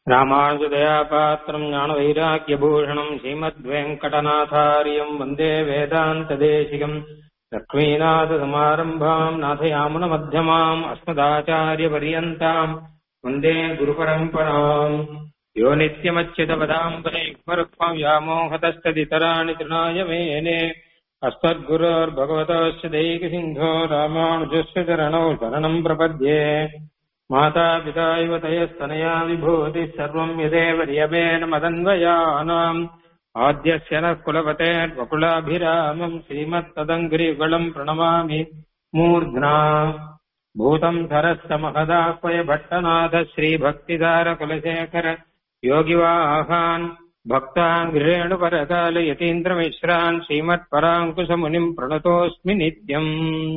ராமானுஜதயாபாத்திரம் ஞானவைராக்கியபூஷணம் ஸ்ரீமத்வேங்கடநாதாரியம் வந்தே வேதாந்ததேசிகம் லக்ஷ்மீநாதசமாரம்பாம் நாதயாமுனமத்தியமாம் அஸ்மதாச்சாரியபரியந்தாம் வந்தே குருபரம்பராம் யோ நித்யமच्युतपदाम्बरयुग्मरुक्मं व्यामोहतस्तदितराणि तृणाय मेने अस्मद्गुरोर्भगवतस्य दैकसिन्धो रामानुजस्य चरणौ शरणम् प्रपद्ये मातापिता इव तयस्तनया विभूतिः सर्वम् यदेव नियमेन मदन्वयानाम् आद्यस्य नः कुलपतेर्वकुलाभिरामम् श्रीमत्तदङ्गिरिगुलम् प्रणमामि मूर्ध्ना भूतम् धरस्य महदाह्वय भट्टनाथ श्रीभक्तिदारकुलशेखर योगिवाहान् भक्तान् गृहेणुपरकाल यतीन्द्रमिश्रान् श्रीमत्पराङ्कुशमुनिम् प्रणतोऽस्मि नित्यम्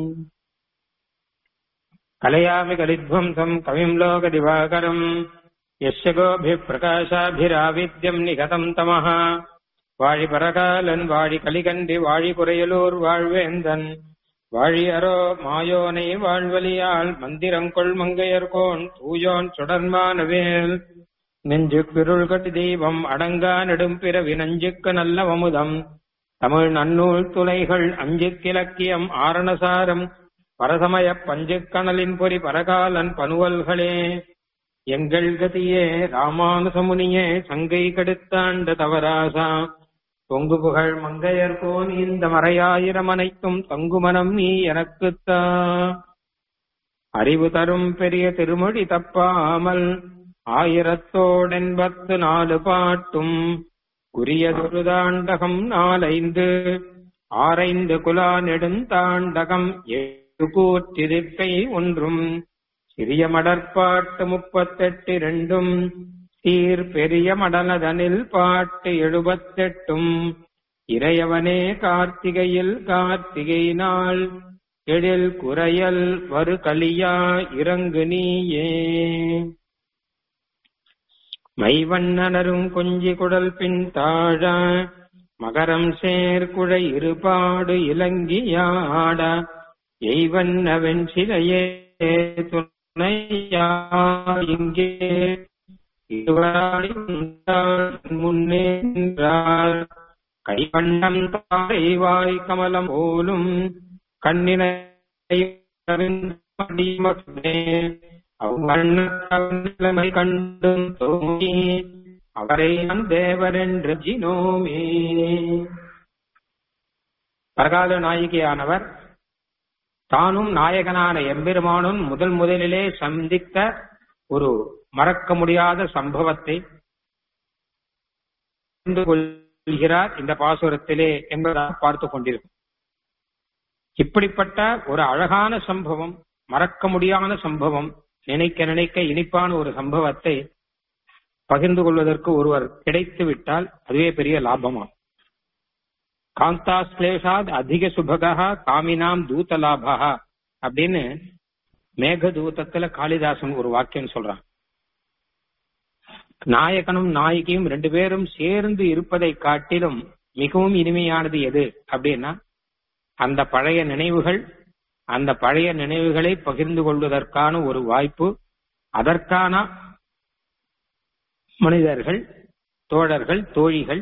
कलयामि कलिध्वंसम् कविम् लोकदिवाकरम् यस्य गोभिः प्रकाशाभिराविद्यम् निगतम् तमः வாழிபரகாலன் வாழி கலிகண்டி வாழி குறையலூர் வாழ்வேந்தன் வாழியரோ மாயோனை வாழ்வலியால் மந்திரங்கொள் மங்கையர்கோன் தூயோன் சுடர்மானவேல் நெஞ்சு பிருள் கட்டி தெய்வம் அடங்கா நெடும் பிறவி நஞ்சுக்கு நல்ல அமுதம் தமிழ் நன்னூல் துளைகள் அஞ்சு கிழக்கியம் ஆரணசாரம் பரசமய பஞ்சுக்கணலின் பொறி பரகாலன் பனுவல்களே எங்கள் கதியே ராமானுசமுனியே சங்கை கடுத்தாண்ட தவராசா பொங்கு புகழ் மங்கையர்கோன் இந்த மறையாயிரம் அனைத்தும் தங்குமனம் நீ எனக்குத்தா அறிவு தரும் பெரிய திருமொழி தப்பாமல் ஆயிரத்தோடெண்பத்து நாலு பாட்டும் குறியதொரு தாண்டகம் நாலைந்து ஆரைந்து குலா நெடுந்தாண்டகம் ஏழு கூற்றிருக்கை ஒன்றும் சிறிய மடற்பாட்டு முப்பத்தெட்டு இரண்டும் சீர் பெரிய மடலதனில் பாட்டு எழுபத்தெட்டும் இறையவனே கார்த்திகையில் கார்த்திகை நாள் எழில் குறையல் வரு கலியா இறங்கு நீயே மைவண்ணனரும் கொஞ்சி குடல் பின் தாழ மகரம் சேர்குழை இருபாடு இலங்கியாட எய்வண்ணவன் சிலையே துணையா இங்கே முன்னே நின்றார் கைவண்ணம் தாரை வாய் கமலம் போலும் கண்ணினை அவ்வண்ணமை கண்டும் தோங்கி அவரை தேவரென்று ஜினோமே பரகால நாயகியானவர் தானும் நாயகனான எம்பெருமானும் முதல் முதலிலே சந்தித்த ஒரு மறக்க முடியாத சம்பவத்தை கொள்கிறார் இந்த பாசுரத்திலே என்பதாக பார்த்து கொண்டிருக்கும் இப்படிப்பட்ட ஒரு அழகான சம்பவம் மறக்க முடியாத சம்பவம் நினைக்க நினைக்க இனிப்பான ஒரு சம்பவத்தை பகிர்ந்து கொள்வதற்கு ஒருவர் கிடைத்து விட்டால் அதுவே பெரிய லாபமாகும் காந்தாஸ்லேஷாத் அதிக சுபகா காமினாம் தூத லாபா அப்படின்னு மேக தூதத்துல காளிதாசன் ஒரு வாக்கியம் சொல்றான் நாயகனும் நாயகியும் ரெண்டு பேரும் சேர்ந்து இருப்பதை காட்டிலும் மிகவும் இனிமையானது எது அப்படின்னா அந்த பழைய நினைவுகள் அந்த பழைய நினைவுகளை பகிர்ந்து கொள்வதற்கான ஒரு வாய்ப்பு அதற்கான மனிதர்கள் தோழர்கள் தோழிகள்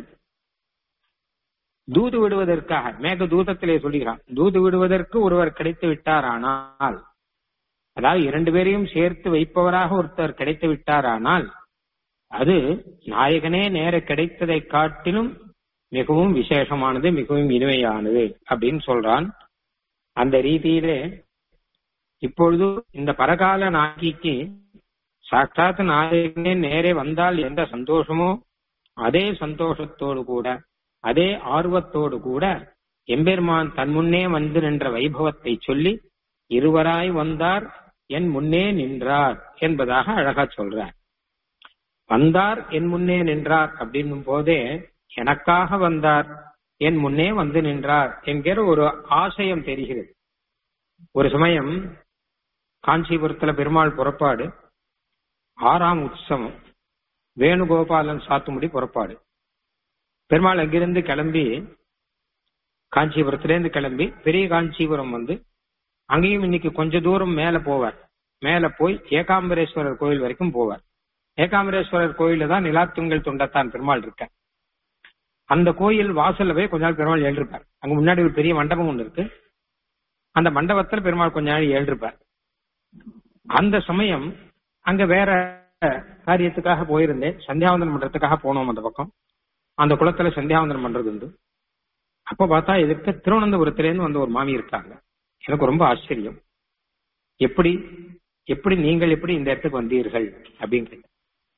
தூது விடுவதற்காக மேக தூதத்திலே சொல்லுகிறான் தூது விடுவதற்கு ஒருவர் கிடைத்து விட்டாரானால் அதாவது இரண்டு பேரையும் சேர்த்து வைப்பவராக ஒருத்தர் கிடைத்து விட்டாரானால் அது நாயகனே நேர கிடைத்ததை காட்டிலும் மிகவும் விசேஷமானது மிகவும் இனிமையானது அப்படின்னு சொல்றான் அந்த ரீதியிலே இப்பொழுது இந்த பரகால நாயகிக்கு சாட்சாத் நாயகனே நேரே வந்தால் எந்த சந்தோஷமோ அதே சந்தோஷத்தோடு கூட அதே ஆர்வத்தோடு கூட எம்பெருமான் தன் முன்னே வந்து நின்ற வைபவத்தை சொல்லி இருவராய் வந்தார் என் முன்னே நின்றார் என்பதாக அழகா சொல்றார் வந்தார் என் முன்னே நின்றார் அப்படின்னும் போதே எனக்காக வந்தார் என் முன்னே வந்து நின்றார் என்கிற ஒரு ஆசயம் தெரிகிறது ஒரு சமயம் காஞ்சிபுரத்துல பெருமாள் புறப்பாடு ஆறாம் உற்சவம் வேணுகோபாலன் சாத்துமுடி புறப்பாடு பெருமாள் அங்கிருந்து கிளம்பி காஞ்சிபுரத்திலேருந்து கிளம்பி பெரிய காஞ்சிபுரம் வந்து அங்கேயும் இன்னைக்கு கொஞ்ச தூரம் மேல போவார் மேல போய் ஏகாம்பரேஸ்வரர் கோயில் வரைக்கும் போவார் ஏகாம்பரேஸ்வரர் கோயில்ல தான் நிலாத்துங்கள் துண்டத்தான் பெருமாள் இருக்க அந்த கோயில் வாசல்ல போய் கொஞ்ச நாள் பெருமாள் எழுந்திருப்பார் அங்க முன்னாடி ஒரு பெரிய மண்டபம் ஒன்று இருக்கு அந்த மண்டபத்துல பெருமாள் கொஞ்ச நாள் எழுந்திருப்பார் அந்த சமயம் அங்க வேற காரியத்துக்காக போயிருந்தேன் சந்தியாவந்தனம் பண்றதுக்காக போனோம் அந்த பக்கம் அந்த குளத்துல சந்தியாவந்தனம் பண்றது உண்டு அப்ப பார்த்தா எதிர்க்க திருவனந்தபுரத்துல இருந்து வந்த ஒரு மாமி இருக்காங்க எனக்கு ரொம்ப ஆச்சரியம் எப்படி எப்படி நீங்கள் எப்படி இந்த இடத்துக்கு வந்தீர்கள் அப்படின்னு கேட்டேன்.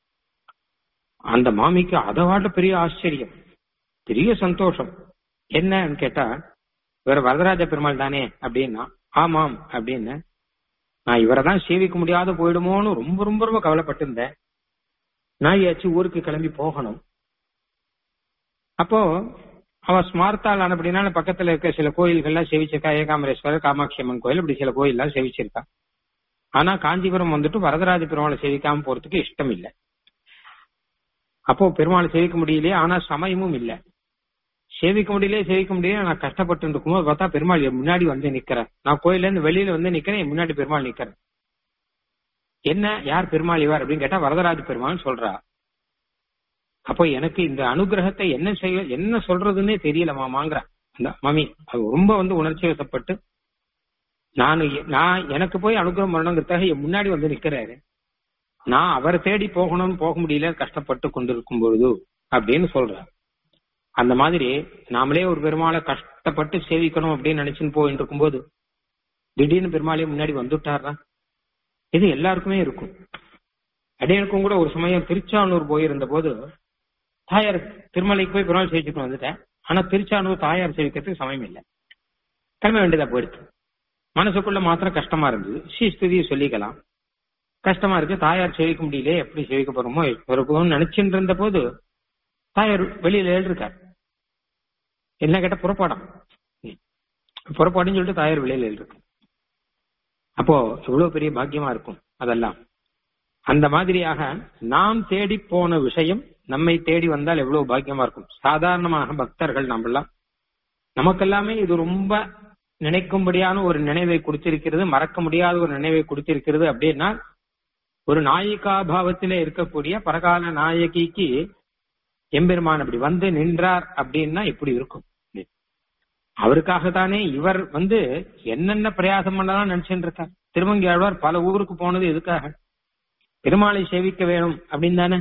அந்த மாமிக்கு அதவாட்ட பெரிய ஆச்சரியம் பெரிய சந்தோஷம் என்னன்னு கேட்டா இவர் வரதராஜ பெருமாள் தானே அப்படின்னா ஆமாம் அப்படின்னு நான் இவரை தான் சேவிக்க முடியாத போயிடுமோன்னு ரொம்ப ரொம்ப ரொம்ப கவலைப்பட்டிருந்தேன் நான் ஏச்சு ஊருக்கு கிளம்பி போகணும் அப்போ அவ ஸ்மார்த்தாள் ஆனப்படினால பக்கத்துல இருக்க சில கோயில்கள்லாம் சேவிச்சிருக்கா ஏகாம்பரேஸ்வரர் காமாட்சி அம்மன் கோயில் இப்படி சில கோயில்லாம் சேவிச்சிருக்கா ஆனா காஞ்சிபுரம் வந்துட்டு வரதராஜ பெருமாளை சேவிக்காம போறதுக்கு இஷ்டம் இல்லை அப்போ பெருமாளை சேவிக்க முடியலையே ஆனா சமயமும் இல்ல சேவிக்க முடியலையே சேவிக்க முடியல நான் கஷ்டப்பட்டு இருக்கும்போது பார்த்தா பெருமாள் என் முன்னாடி வந்து நிக்கிறேன் நான் கோயில்ல இருந்து வெளியில வந்து நிக்கிறேன் என் முன்னாடி பெருமாள் நிக்கிறேன் என்ன யார் பெருமாள் இவர் அப்படின்னு கேட்டா வரதராஜ பெருமாள் சொல்றா அப்போ எனக்கு இந்த அனுகிரகத்தை என்ன செய்ய என்ன சொல்றதுன்னே தெரியல மாமாங்கிற அந்த மாமி அது ரொம்ப வந்து உணர்ச்சி வசப்பட்டு நான் நான் எனக்கு போய் அனுகிரகம் பண்ணணுங்கிறதுக்காக என் முன்னாடி வந்து நிக்கிறாரு நான் அவரை தேடி போகணும் போக முடியல கஷ்டப்பட்டு கொண்டிருக்கும் பொழுது அப்படின்னு சொல்றார் அந்த மாதிரி நாமளே ஒரு பெருமாளை கஷ்டப்பட்டு சேவிக்கணும் அப்படின்னு நினைச்சுன்னு போயிட்டு இருக்கும்போது திடீர்னு பெருமாளே முன்னாடி வந்துட்டாரா இது எல்லாருக்குமே இருக்கும் அடியனுக்கும் கூட ஒரு சமயம் திருச்சானூர் போயிருந்த போது தாயார் திருமலைக்கு போய் பெருமாள் சேவிச்சுட்டு வந்துட்டேன் ஆனா திருச்சானூர் தாயார் சேவிக்கிறதுக்கு சமயம் இல்லை கிளம்ப வேண்டியதா போயிடுச்சு மனசுக்குள்ள மாத்திரம் கஷ்டமா இருந்தது ஸ்ரீஸ்துதியை சொல்லிக்கலாம் கஷ்டமா இருக்கு தாயார் சேவிக்க முடியல எப்படி சேவிக்க போறோமோ போறோம்னு நினைச்சுட்டு இருந்த போது தாயார் வெளியில எழுதிருக்கார் என்ன கேட்ட புறப்பாடம் புறப்பாடுன்னு சொல்லிட்டு தாயார் வெளியில எழுதிருக்கு அப்போ எவ்வளவு பெரிய பாக்கியமா இருக்கும் அதெல்லாம் அந்த மாதிரியாக நாம் தேடி போன விஷயம் நம்மை தேடி வந்தால் எவ்வளவு பாக்கியமா இருக்கும் சாதாரணமாக பக்தர்கள் நம்மெல்லாம் நமக்கெல்லாமே இது ரொம்ப நினைக்கும்படியான ஒரு நினைவை கொடுத்திருக்கிறது மறக்க முடியாத ஒரு நினைவை கொடுத்திருக்கிறது அப்படின்னா ஒரு நாயிகா பாவத்திலே இருக்கக்கூடிய பரகால நாயகிக்கு எம்பெருமான் அப்படி வந்து நின்றார் அப்படின்னா எப்படி இருக்கும் அவருக்காக தானே இவர் வந்து என்னென்ன பிரயாசம் பண்ணலாம் நினைச்சுட்டு இருக்கார் திருமங்கி ஆழ்வார் பல ஊருக்கு போனது எதுக்காக பெருமாளை சேவிக்க வேணும் அப்படின்னு தானே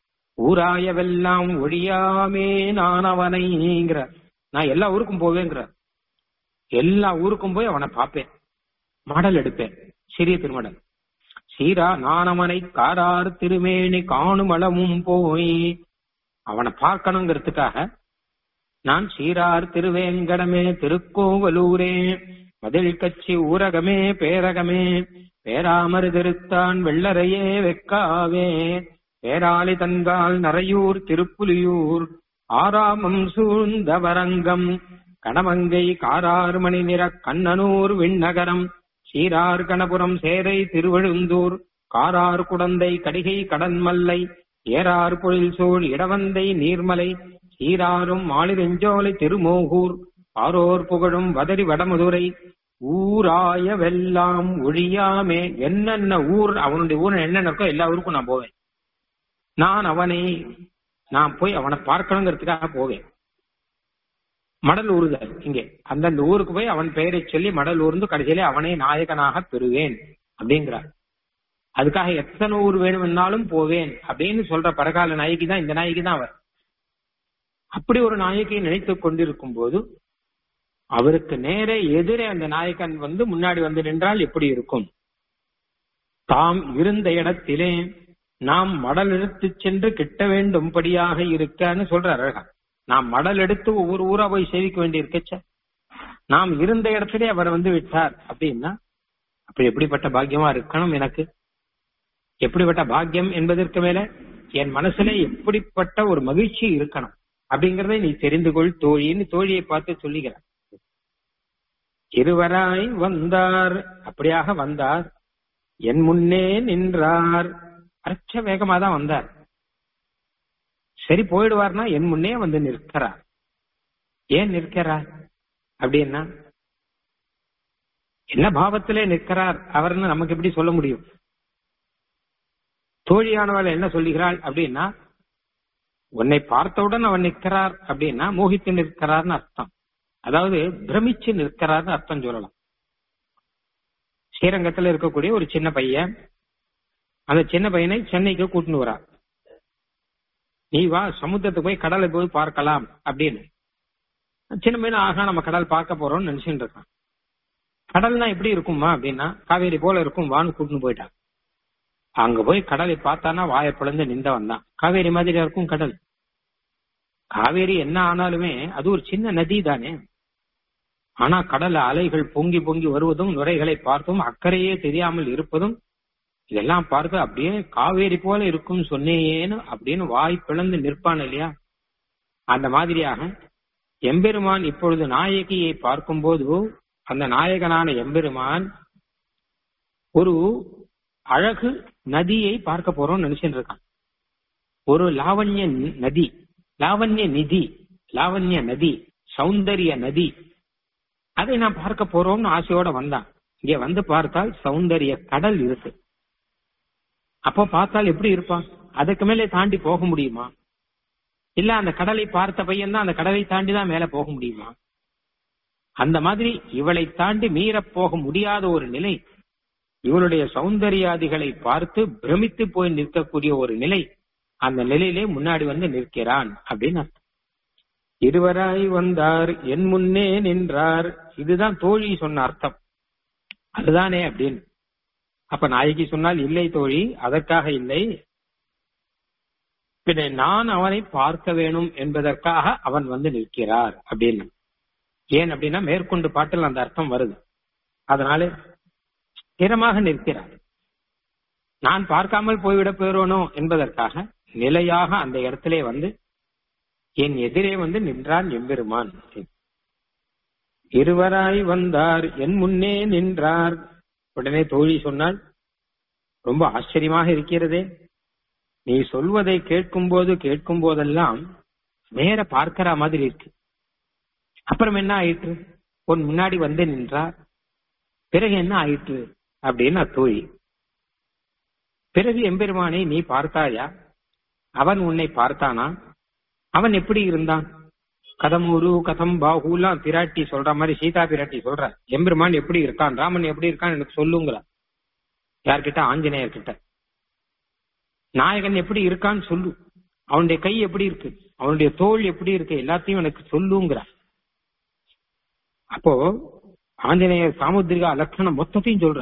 ஊராயவெல்லாம் ஒழியாமே நான் அவனைங்கிறார் நான் எல்லா ஊருக்கும் போவேங்கிறார் எல்லா ஊருக்கும் போய் அவனை பார்ப்பேன் மடல் எடுப்பேன் சிறிய திருமடல் சீரா நான் அவனை காரார் திருமேனி காணும் அளவும் போய் அவனை பார்க்கணுங்கிறதுக்காக நான் சீரார் திருவேங்கடமே திருக்கோவலூரே மதில் கட்சி ஊரகமே பேரகமே பேராமரு திருத்தான் வெள்ளரையே வெக்காவே பேராளி தன்கால் நரையூர் திருப்புலியூர் ஆராமம் சூழ்ந்த வரங்கம் கணமங்கை காராறு மணி நிற கண்ணனூர் விண்ணகரம் சீரார் கணபுரம் சேரை திருவழுந்தூர் காரார் குடந்தை கடிகை கடன்மல்லை ஏறார் பொழில் சூழ் இடவந்தை நீர்மலை சீராரும் மாளிரெஞ்சோலை திருமோகூர் ஆரோர் புகழும் வதரி வடமதுரை ஊராய வெல்லாம் ஒழியாமே என்னென்ன ஊர் அவனுடைய ஊர் என்னென்ன இருக்கோ எல்லா ஊருக்கும் நான் போவேன் நான் அவனை நான் போய் அவனை பார்க்கணுங்கிறதுக்காக போவேன் மடல் ஊறுதல் இங்கே அந்தந்த ஊருக்கு போய் அவன் பெயரை சொல்லி மடல் ஊர்ந்து கடைசியிலே அவனை நாயகனாக பெறுவேன் அப்படிங்கிறார் அதுக்காக எத்தனை ஊர் வேணும்னாலும் போவேன் அப்படின்னு சொல்ற பரகால நாயகி தான் இந்த நாயகி தான் அவர் அப்படி ஒரு நாயகியை நினைத்துக் கொண்டிருக்கும் போது அவருக்கு நேரே எதிரே அந்த நாயகன் வந்து முன்னாடி வந்து நின்றால் எப்படி இருக்கும் தாம் இருந்த இடத்திலே நாம் மடல் எடுத்து சென்று கிட்ட வேண்டும்படியாக இருக்கன்னு சொல்ற அழகா நாம் மடல் எடுத்து ஒவ்வொரு ஊரா போய் சேவிக்க வேண்டி இருக்கச்ச நாம் இருந்த இடத்திலே அவர் வந்து விட்டார் அப்படின்னா அப்படி எப்படிப்பட்ட பாக்கியமா இருக்கணும் எனக்கு எப்படிப்பட்ட பாக்கியம் என்பதற்கு மேல என் மனசுல எப்படிப்பட்ட ஒரு மகிழ்ச்சி இருக்கணும் அப்படிங்கறதை நீ தெரிந்து கொள் தோழின்னு தோழியை பார்த்து சொல்லுகிறார் இருவராய் வந்தார் அப்படியாக வந்தார் என் முன்னே நின்றார் அச்ச வேகமா தான் வந்தார் சரி போயிடுவார்னா என் முன்னே வந்து நிற்கிறார் ஏன் நிற்கிறார் அப்படின்னா என்ன பாவத்திலே நிற்கிறார் அவர்னு நமக்கு எப்படி சொல்ல முடியும் தோழியானவள் என்ன சொல்லுகிறாள் அப்படின்னா உன்னை பார்த்தவுடன் அவன் நிற்கிறார் அப்படின்னா மோகித்து நிற்கிறார்னு அர்த்தம் அதாவது பிரமிச்சு நிற்கிறார்னு அர்த்தம் சொல்லலாம் ஸ்ரீரங்கத்துல இருக்கக்கூடிய ஒரு சின்ன பையன் அந்த சின்ன பையனை சென்னைக்கு கூட்டின்னு வரா நீ வா சமுத்திரத்துக்கு போய் கடலை போய் பார்க்கலாம் அப்படின்னு சின்ன பையன் ஆகா நம்ம கடல் பார்க்க போறோம்னு நினைச்சுட்டு இருக்கான் கடல்னா எப்படி இருக்குமா அப்படின்னா காவேரி போல இருக்கும் வான்னு கூட்டின்னு போயிட்டான் அங்க போய் கடலை பார்த்தானா வாயை பிளந்து நின்றவன் தான் காவேரி மாதிரியா இருக்கும் கடல் காவேரி என்ன ஆனாலுமே அது ஒரு சின்ன நதி தானே ஆனா கடல் அலைகள் பொங்கி பொங்கி வருவதும் நுரைகளை பார்த்தும் அக்கறையே தெரியாமல் இருப்பதும் இதெல்லாம் பார்த்து அப்படியே காவேரி போல இருக்கும் சொன்னேன்னு அப்படின்னு வாய் பிளந்து நிற்பான் இல்லையா அந்த மாதிரியாக எம்பெருமான் இப்பொழுது நாயகியை பார்க்கும்போது அந்த நாயகனான எம்பெருமான் ஒரு அழகு நதியை பார்க்க போறோம்னு நினைச்சுட்டு இருக்கான் ஒரு லாவண்ய நதி லாவண்ய நிதி லாவண்ய நதி சௌந்தரிய நதி அதை நான் பார்க்க போறோம்னு ஆசையோட வந்தான் இங்க வந்து பார்த்தால் சௌந்தரிய கடல் இருக்கு அப்போ பார்த்தால் எப்படி இருப்பான் அதுக்கு மேலே தாண்டி போக முடியுமா இல்ல அந்த கடலை பார்த்த பையன் தான் அந்த கடலை தாண்டி தான் மேல போக முடியுமா அந்த மாதிரி இவளை தாண்டி மீறப் போக முடியாத ஒரு நிலை இவளுடைய சௌந்தர்யாதிகளை பார்த்து பிரமித்து போய் நிற்கக்கூடிய ஒரு நிலை அந்த நிலையிலே முன்னாடி வந்து நிற்கிறான் அப்படின்னு அர்த்தம் இருவராய் வந்தார் என் முன்னே நின்றார் இதுதான் தோழி சொன்ன அர்த்தம் அதுதானே அப்படின்னு அப்ப நாயகி சொன்னால் இல்லை தோழி அதற்காக இல்லை பின்ன நான் அவனை பார்க்க வேணும் என்பதற்காக அவன் வந்து நிற்கிறார் அப்படின்னு ஏன் அப்படின்னா மேற்கொண்டு பாட்டில் அந்த அர்த்தம் வருது அதனால ஸ்திரமாக நிற்கிறார் நான் பார்க்காமல் போய்விட போறோனோ என்பதற்காக நிலையாக அந்த இடத்திலே வந்து என் எதிரே வந்து நின்றான் எம்பெருமான் இருவராய் வந்தார் என் முன்னே நின்றார் உடனே தோழி சொன்னால் ரொம்ப ஆச்சரியமாக இருக்கிறதே நீ சொல்வதை கேட்கும் போது கேட்கும் போதெல்லாம் நேர பார்க்கிற மாதிரி இருக்கு அப்புறம் என்ன ஆயிற்று உன் முன்னாடி வந்து நின்றார் பிறகு என்ன ஆயிற்று அப்படின்னு தோழி பிறகு எம்பெருமானை நீ பார்த்தாயா அவன் உன்னை பார்த்தானா அவன் எப்படி இருந்தான் கதமூரு கதம் பாகுலாம் பிராட்டி சொல்ற மாதிரி சீதா பிராட்டி சொல்ற எம்பெருமான் எப்படி இருக்கான் ராமன் எப்படி இருக்கான் எனக்கு சொல்லுங்களா யார்கிட்ட ஆஞ்சநேயர் கிட்ட நாயகன் எப்படி இருக்கான்னு சொல்லு அவனுடைய கை எப்படி இருக்கு அவனுடைய தோல் எப்படி இருக்கு எல்லாத்தையும் எனக்கு சொல்லுங்கிற அப்போ ஆஞ்சநேயர் சாமுத்திரிகா லட்சணம் மொத்தத்தையும் சொல்ற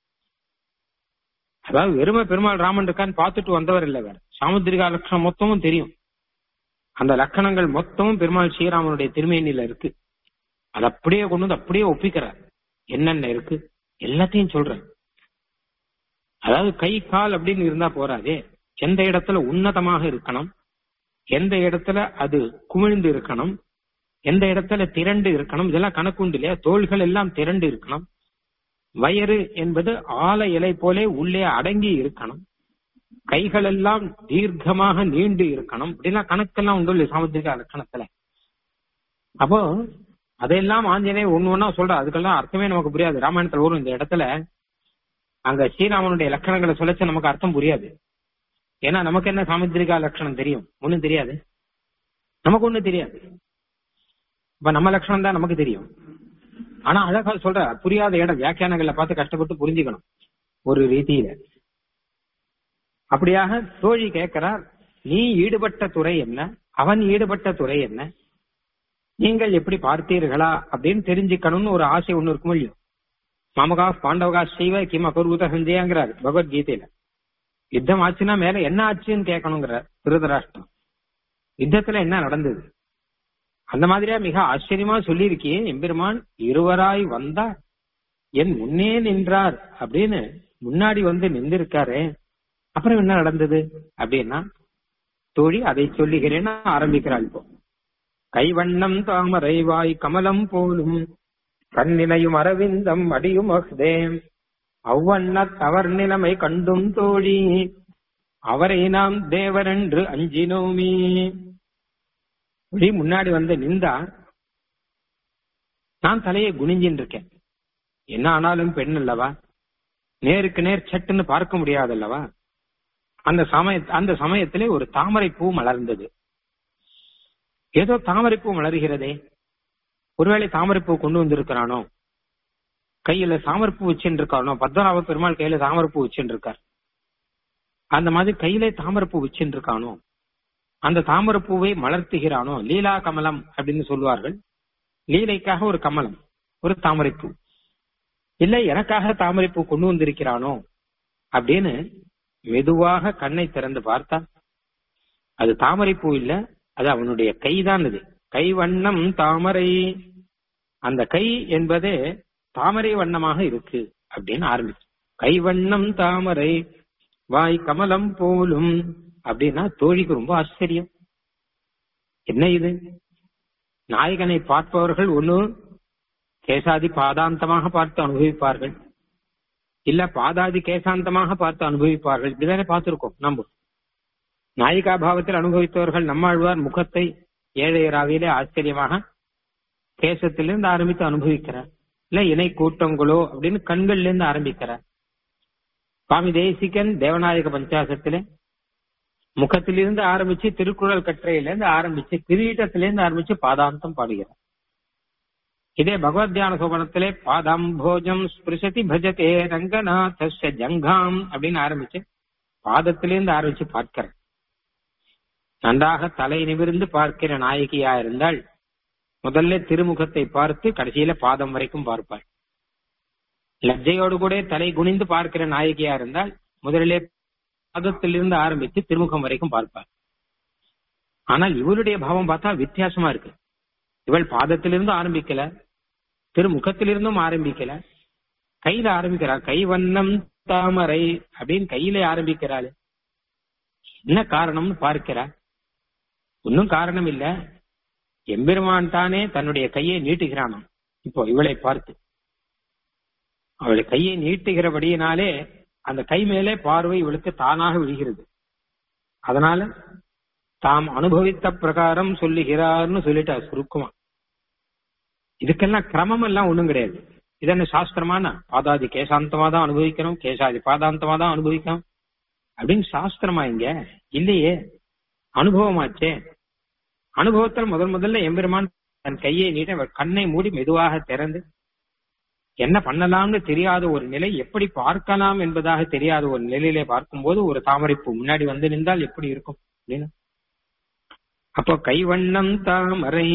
அதாவது வெறுமை பெருமாள் ராமன் இருக்கான்னு பார்த்துட்டு வந்தவர் இல்ல வேற சாமுத்திரிகா லட்சணம் மொத்தமும் தெரியும் அந்த லட்சணங்கள் மொத்தமும் பெருமாள் ஸ்ரீராமனுடைய திருமேனில இருக்கு அதை அப்படியே கொண்டு வந்து அப்படியே ஒப்பிக்கிறார் என்னென்ன இருக்கு எல்லாத்தையும் சொல்றேன் அதாவது கை கால் அப்படின்னு இருந்தா போறாதே எந்த இடத்துல உன்னதமாக இருக்கணும் எந்த இடத்துல அது குமிழ்ந்து இருக்கணும் எந்த இடத்துல திரண்டு இருக்கணும் இதெல்லாம் கணக்கு உண்டு இல்லையா தோள்கள் எல்லாம் திரண்டு இருக்கணும் வயறு என்பது ஆல இலை போலே உள்ளே அடங்கி இருக்கணும் கைகள் எல்லாம் தீர்க்கமாக நீண்டு இருக்கணும் இப்படிலாம் கணக்கெல்லாம் உண்டு இல்லையா சாமுத்திரிகா லட்சணத்துல அப்போ அதையெல்லாம் ஆஞ்சநேயர் ஒண்ணு ஒன்னா சொல்ற அதுக்கெல்லாம் அர்த்தமே நமக்கு புரியாது ராமாயணத்துல வரும் இந்த இடத்துல அங்க ஸ்ரீராமனுடைய லட்சணங்களை சொல்லச்ச நமக்கு அர்த்தம் புரியாது ஏன்னா நமக்கு என்ன சாமுத்திரிகா லட்சணம் தெரியும் ஒண்ணும் தெரியாது நமக்கு ஒண்ணும் தெரியாது இப்ப நம்ம லட்சணம் தான் நமக்கு தெரியும் ஆனா அழகா சொல்ற புரியாத இடம் வியாக்கியானங்களை பார்த்து கஷ்டப்பட்டு புரிஞ்சுக்கணும் ஒரு ரீதியில அப்படியாக தோழி கேட்கிறார் நீ ஈடுபட்ட துறை என்ன அவன் ஈடுபட்ட துறை என்ன நீங்கள் எப்படி பார்த்தீர்களா அப்படின்னு தெரிஞ்சுக்கணும்னு ஒரு ஆசை ஒண்ணு இருக்கும் இல்லையோ மாமகா பாண்டவகா செய்வ கிம் அபூர்வத சஞ்சயாங்கிறார் பகவத்கீதையில யுத்தம் ஆச்சுன்னா மேல என்ன ஆச்சுன்னு கேட்கணுங்கிறார் திருதராஷ்டிரம் யுத்தத்துல என்ன நடந்தது அந்த மாதிரியா மிக ஆச்சரியமா சொல்லியிருக்கியே எம்பெருமான் இருவராய் வந்தார் என் முன்னே நின்றார் அப்படின்னு முன்னாடி வந்து நின்றிருக்காரு அப்புறம் என்ன நடந்தது அப்படின்னா தோழி அதை சொல்லுகிறேன்னு ஆரம்பிக்கிறாள் இப்போ கைவண்ணம் தாமரை வாய் கமலம் போலும் கண்ணிலையும் அரவிந்தம் அடியும் அஹ்தேம் அவ்வண்ண தவர் நிலைமை கண்டும் தோழி அவரை நாம் தேவரென்று அஞ்சினோமே இப்படி முன்னாடி வந்து நின்றா நான் தலையை குனிஞ்சின்னு இருக்கேன் என்ன ஆனாலும் பெண் அல்லவா நேருக்கு நேர் சட்டுன்னு பார்க்க முடியாது அல்லவா அந்த சமய அந்த சமயத்திலே ஒரு தாமரை பூ மலர்ந்தது ஏதோ தாமரை பூ மலர்கிறதே ஒருவேளை தாமரை பூ கொண்டு வந்திருக்கிறானோ கையில தாமரைப்பூ வச்சுட்டு இருக்கானோ பத்மநாப பெருமாள் கையில தாமரைப்பூ வச்சுட்டு இருக்கார் அந்த மாதிரி கையில தாமரைப்பூ வச்சுட்டு இருக்கானோ அந்த தாமரைப்பூவை மலர்த்துகிறானோ லீலா கமலம் அப்படின்னு சொல்லுவார்கள் லீலைக்காக ஒரு கமலம் ஒரு தாமரைப்பூ இல்ல எனக்காக தாமரைப்பூ கொண்டு வந்திருக்கிறானோ அப்படின்னு மெதுவாக கண்ணை திறந்து பார்த்தா அது தாமரைப்பூ இல்ல அது அவனுடைய கைதான் இது கை வண்ணம் தாமரை அந்த கை என்பது தாமரை வண்ணமாக இருக்கு அப்படின்னு ஆரம்பிச்சு கை வண்ணம் தாமரை வாய் கமலம் போலும் அப்படின்னா தோழிக்கு ரொம்ப ஆச்சரியம் என்ன இது நாயகனை பார்ப்பவர்கள் ஒண்ணு கேசாதி பாதாந்தமாக பார்த்து அனுபவிப்பார்கள் இல்ல பாதாதி கேசாந்தமாக பார்த்து அனுபவிப்பார்கள் இப்படிதானே பார்த்திருக்கோம் நம்ம நாயிகா பாவத்தில் அனுபவித்தவர்கள் நம்மாழ்வார் முகத்தை ஏழையராவிலே ஆச்சரியமாக கேசத்திலிருந்து ஆரம்பித்து அனுபவிக்கிறார் இல்ல இணை கூட்டங்களோ அப்படின்னு கண்கள்ல இருந்து ஆரம்பிக்கிறார் சுவாமி தேசிகன் தேவநாயக பஞ்சாசத்திலே முகத்திலிருந்து ஆரம்பிச்சு திருக்குறள் கற்றையில இருந்து ஆரம்பிச்சு கிரீட்டத்திலிருந்து ஆரம்பிச்சு பாதாந்தம் பாடுகிறார் இதே பகவத் தியான சோபனத்திலே பாதாம் போஜம் ஸ்பிருசதி பஜதே ரங்கநாத ஜங்காம் அப்படின்னு ஆரம்பிச்சு பாதத்திலிருந்து ஆரம்பிச்சு பார்க்கிறேன் நன்றாக தலை நிமிர்ந்து பார்க்கிற நாயகியா இருந்தால் முதல்ல திருமுகத்தை பார்த்து கடைசியில பாதம் வரைக்கும் பார்ப்பாள் லஜ்ஜையோடு கூட தலை குனிந்து பார்க்கிற நாயகியா இருந்தால் முதலிலே பாதத்திலிருந்து ஆரம்பித்து திருமுகம் வரைக்கும் பார்ப்பாள் ஆனால் இவளுடைய பாவம் பார்த்தா வித்தியாசமா இருக்கு இவள் பாதத்திலிருந்து ஆரம்பிக்கல திருமுகத்திலிருந்தும் ஆரம்பிக்கல கையில ஆரம்பிக்கிறாள் கை வண்ணம் தாமரை அப்படின்னு கையில ஆரம்பிக்கிறாள் என்ன காரணம்னு பார்க்கிறாள் ஒன்னும் காரணம் இல்ல எம்பெருமான் தானே தன்னுடைய கையை நீட்டுகிறானாம் இப்போ இவளை பார்த்து அவளை கையை நீட்டுகிறபடியினாலே அந்த கை மேலே பார்வை இவளுக்கு தானாக விழுகிறது அதனால தாம் அனுபவித்த பிரகாரம் சொல்லுகிறார்னு சொல்லிட்டார் சுருக்கமா இதுக்கெல்லாம் கிரமம் எல்லாம் ஒண்ணும் கிடையாது இது என்ன சாஸ்திரமான பாதாதி கேசாந்தமா தான் அனுபவிக்கணும் கேசாதி பாதாந்தமா தான் அனுபவிக்கணும் அப்படின்னு சாஸ்திரமா இங்க இல்லையே அனுபவமாச்சே அனுபவத்தில் முதல் முதல்ல எம்பெருமான் தன் கையை நீட்ட கண்ணை மூடி மெதுவாக திறந்து என்ன பண்ணலாம்னு தெரியாத ஒரு நிலை எப்படி பார்க்கலாம் என்பதாக தெரியாத ஒரு நிலையிலே பார்க்கும்போது ஒரு தாமரைப்பூ முன்னாடி வந்து நின்றால் எப்படி இருக்கும் அப்படின்னு அப்போ கைவண்ணம் தாமரை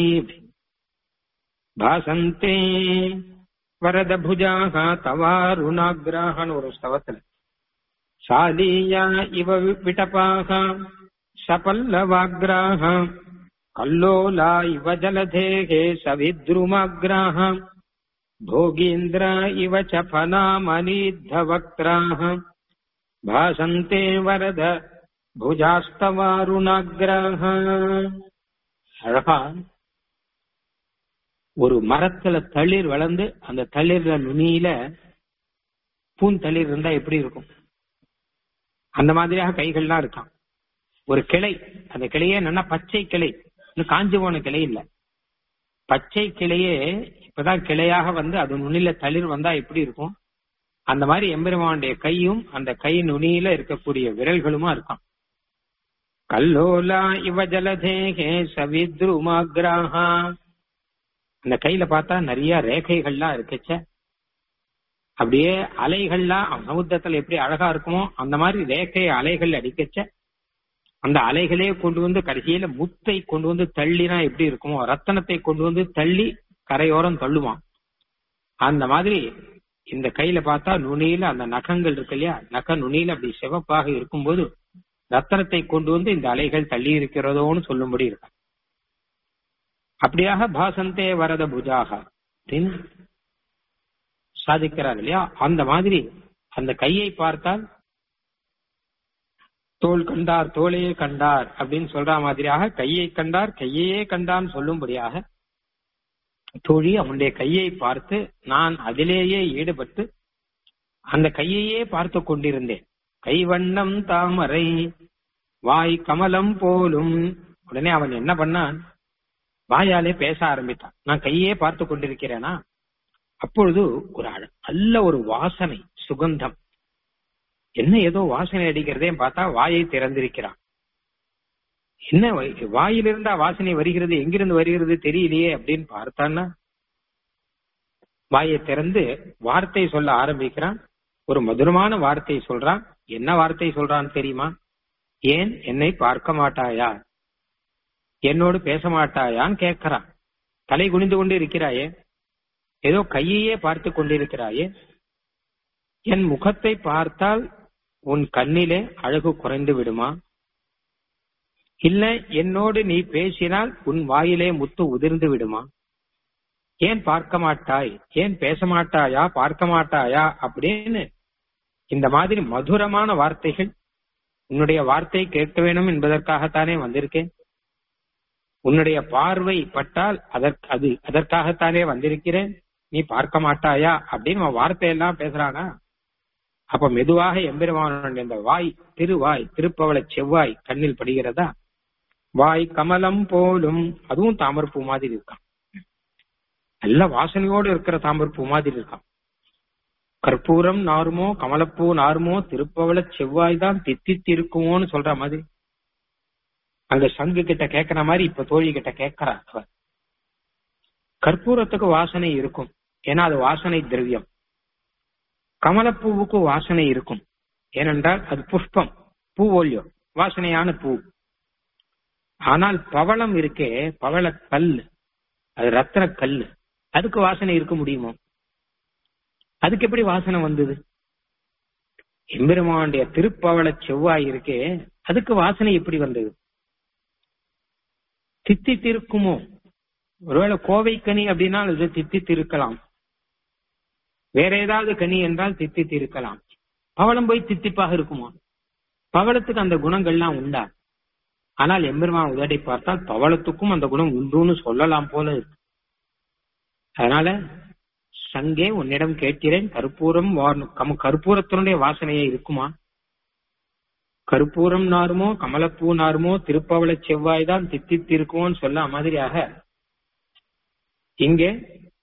பாசந்தே வரத புஜாக தவாருணாகிராகன்னு ஒரு ஸ்தவத்துல சாலீயா இவ விட்டபாக சபல்லவாகிராக கல்லோலா இவ ஜலதேகே சவித்ருமாகிராக भोगीन्द्र इव च फलामनीद्धवक्त्राः भासन्ते वरद புஜாஸ்தவாருணாகிரக அழகா ஒரு மரத்துல தளிர் வளர்ந்து அந்த தளிர்ல நுனியில பூந்தளிர் இருந்தா எப்படி இருக்கும் அந்த மாதிரியாக கைகள்லாம் இருக்கான் ஒரு கிளை அந்த கிளையே நல்லா பச்சை கிளை இன்னும் காஞ்சி போன கிளை இல்ல பச்சை கிளையே இப்பதான் கிளையாக வந்து அது நுனில தளிர் வந்தா எப்படி இருக்கும் அந்த மாதிரி எம்பெருமானுடைய கையும் அந்த கை நுனியில இருக்கக்கூடிய விரல்களுமா இருக்கான் கல்லோலா இவ ஜலதேகே சவித்ருமாகிராஹா அந்த கையில பார்த்தா நிறைய ரேகைகள்லாம் இருக்குச்ச அப்படியே அலைகள்லாம் சமுத்திரத்துல எப்படி அழகா இருக்குமோ அந்த மாதிரி ரேகை அலைகள் அடிக்கச்ச அந்த அலைகளே கொண்டு வந்து கடைசியில முத்தை கொண்டு வந்து தள்ளினா எப்படி இருக்குமோ ரத்தனத்தை கொண்டு வந்து தள்ளி கரையோரம் தள்ளுவான் அந்த மாதிரி இந்த கையில பார்த்தா நுனியில அந்த நகங்கள் இருக்கு இல்லையா நக நுனியில அப்படி சிவப்பாக இருக்கும்போது ரத்தனத்தை கொண்டு வந்து இந்த அலைகள் தள்ளி இருக்கிறதோன்னு சொல்லும்படி இருக்க அப்படியாக பாசந்தே வரத புஜாக அப்படின்னு சாதிக்கிறார் இல்லையா அந்த மாதிரி அந்த கையை பார்த்தால் தோல் கண்டார் தோளையே கண்டார் அப்படின்னு சொல்ற மாதிரியாக கையை கண்டார் கையையே கண்டான் சொல்லும்படியாக தோழி அவனுடைய கையை பார்த்து நான் அதிலேயே ஈடுபட்டு அந்த கையையே பார்த்து கொண்டிருந்தேன் கைவண்ணம் தாமரை வாய் கமலம் போலும் உடனே அவன் என்ன பண்ணான் வாயாலே பேச ஆரம்பித்தான் நான் கையே பார்த்து கொண்டிருக்கிறேனா அப்பொழுது ஒரு நல்ல ஒரு வாசனை சுகந்தம் என்ன ஏதோ வாசனை அடிக்கிறதே பார்த்தா வாயை திறந்திருக்கிறான் என்ன வை- வாயிலிருந்தா வாசனை வருகிறது எங்கிருந்து வருகிறது தெரியலையே அப்படின்னு பார்த்தான்னா வாயை திறந்து வார்த்தை சொல்ல ஆரம்பிக்கிறான் ஒரு மதுரமான வார்த்தை சொல்றான் என்ன வார்த்தை சொல்றான்னு தெரியுமா ஏன் என்னை பார்க்க மாட்டாயா என்னோடு பேச மாட்டாயான்னு கேட்கிறான் தலை குனிந்து கொண்டு இருக்கிறாயே ஏதோ கையையே பார்த்து கொண்டிருக்கிறாயே என் முகத்தை பார்த்தால் உன் கண்ணிலே அழகு குறைந்து விடுமா இல்ல என்னோடு நீ பேசினால் உன் வாயிலே முத்து உதிர்ந்து விடுமா ஏன் பார்க்க மாட்டாய் ஏன் பேச மாட்டாயா பார்க்க மாட்டாயா அப்படின்னு இந்த மாதிரி மதுரமான வார்த்தைகள் உன்னுடைய வார்த்தை கேட்க வேணும் என்பதற்காகத்தானே வந்திருக்கேன் உன்னுடைய பார்வை பட்டால் அதற்கு அது அதற்காகத்தானே வந்திருக்கிறேன் நீ பார்க்க மாட்டாயா அப்படின்னு அவன் வார்த்தையெல்லாம் பேசுறானா அப்ப மெதுவாக எம்பெருமானுடைய இந்த வாய் திருவாய் திருப்பவள செவ்வாய் கண்ணில் படுகிறதா வாய் கமலம் போலும் அதுவும் தாமரப்பூ மாதிரி இருக்கான் நல்ல வாசனையோடு இருக்கிற தாமரப்பூ மாதிரி இருக்கான் கற்பூரம் நாருமோ கமலப்பூ நாருமோ திருப்பவள செவ்வாய் தான் தித்தித்து இருக்குமோன்னு சொல்ற மாதிரி அங்க சங்கு கிட்ட கேக்குற மாதிரி இப்ப தோழி கிட்ட கேட்கிறா அவ கற்பூரத்துக்கு வாசனை இருக்கும் ஏன்னா அது வாசனை திரவியம் கமலப்பூவுக்கு வாசனை இருக்கும் ஏனென்றால் அது புஷ்பம் பூவோலியோ வாசனையான பூ ஆனால் பவளம் இருக்கே பவள கல் அது ரத்ன கல் அதுக்கு வாசனை இருக்க முடியுமோ அதுக்கு எப்படி வாசனை வந்தது எம்பெருமானுடைய திருப்பவள செவ்வாய் இருக்கே அதுக்கு வாசனை எப்படி வந்தது தித்தித்திருக்குமோ ஒருவேளை கோவை கனி அப்படின்னா அது தித்தித்திருக்கலாம் வேற ஏதாவது கனி என்றால் தித்தித்திருக்கலாம் பவளம் போய் தித்திப்பாக இருக்குமா பவளத்துக்கு அந்த குணங்கள்லாம் உண்டா ஆனால் எம்பெருமான் உதடை பார்த்தால் பவளத்துக்கும் அந்த குணம் உண்டுன்னு சொல்லலாம் போல இருக்கு அதனால சங்கே உன்னிடம் கேட்கிறேன் கற்பூரம் வார்- கம- கற்பூரத்தினுடைய வாசனையே இருக்குமா கற்பூரம் நாருமோ கமலப்பூ நாருமோ திருப்பவள செவ்வாய் தான் தித்தித்து இருக்குமோன்னு சொல்ல மாதிரியாக இங்கே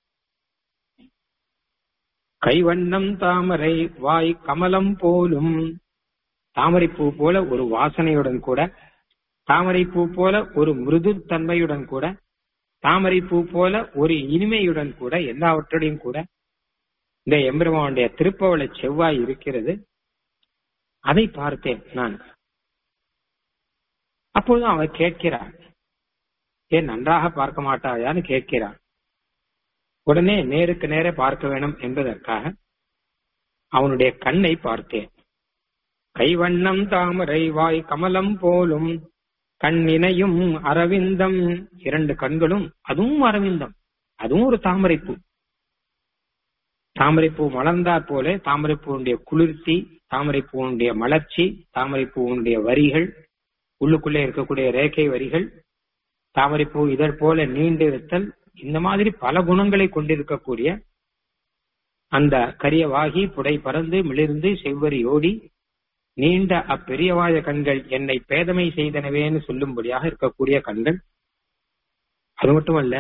கைவண்ணம் தாமரை வாய் கமலம் போலும் தாமரைப்பூ போல ஒரு வாசனையுடன் கூட தாமரைப்பூ போல ஒரு மிருது தன்மையுடன் கூட தாமரைப்பூ போல ஒரு இனிமையுடன் கூட எல்லாவற்றோடையும் கூட இந்த எம்பெருமானுடைய திருப்பவள செவ்வாய் இருக்கிறது அதை பார்த்தேன் நான் அப்பொழுது அவன் கேட்கிறான் ஏன் நன்றாக பார்க்க மாட்டாயான்னு கேட்கிறான் உடனே நேருக்கு நேரே பார்க்க வேணும் என்பதற்காக அவனுடைய கண்ணை பார்த்தேன் கைவண்ணம் தாமரை வாய் கமலம் போலும் கண்ணினையும் அரவிந்தம் இரண்டு கண்களும் அதுவும் அரவிந்தம் அதுவும் ஒரு தாமரைப்பூ தாமரைப்பூ மலர்ந்தாற் போல தாமரைப்பூனுடைய குளிர்ச்சி தாமரைப்பூனுடைய மலர்ச்சி தாமரைப்பூனுடைய வரிகள் உள்ளுக்குள்ளே இருக்கக்கூடிய ரேகை வரிகள் தாமரைப்பூ இதழ் போல நீண்டிருத்தல் இந்த மாதிரி பல குணங்களை கொண்டிருக்கக்கூடிய அந்த கரியவாகி புடை பறந்து மிளிர்ந்து செவ்வரி ஓடி நீண்ட அப்பெரியவாய கண்கள் என்னை பேதமை செய்தனவேன்னு சொல்லும்படியாக இருக்கக்கூடிய கண்கள் அது மட்டுமல்ல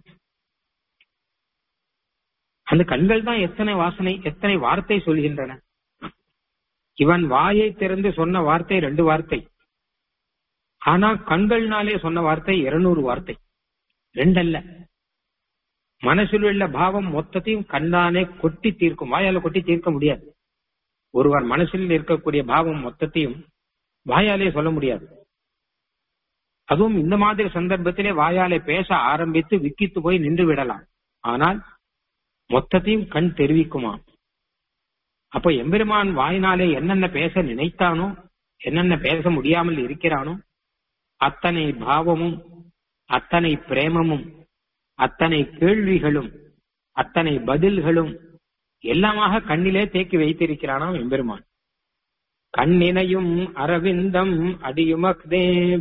அந்த கண்கள் தான் எத்தனை வாசனை எத்தனை வார்த்தை சொல்கின்றன இவன் வாயை திறந்து சொன்ன வார்த்தை ரெண்டு வார்த்தை ஆனா கண்கள்னாலே சொன்ன வார்த்தை இருநூறு வார்த்தை ரெண்டல்ல மனசில் உள்ள பாவம் மொத்தத்தையும் கண்ணானே கொட்டி தீர்க்கும் வாயால கொட்டி தீர்க்க முடியாது ஒருவர் மனசில் இருக்கக்கூடிய பாவம் மொத்தத்தையும் வாயாலே சொல்ல முடியாது அதுவும் இந்த மாதிரி சந்தர்ப்பத்திலே வாயாலே பேச ஆரம்பித்து விக்கித்து போய் நின்று விடலாம் ஆனால் மொத்தத்தையும் கண் தெரிவிக்குமா அப்ப எம்பெருமான் வாயினாலே என்னென்ன பேச நினைத்தானோ என்னென்ன பேச முடியாமல் இருக்கிறானோ அத்தனை பாவமும் அத்தனை பிரேமமும் அத்தனை கேள்விகளும் அத்தனை பதில்களும் எல்லாமாக கண்ணிலே தேக்கி வைத்திருக்கிறானாம் எம்பெருமான் கண்ணினையும் அரவிந்தம் அடியுமக்தே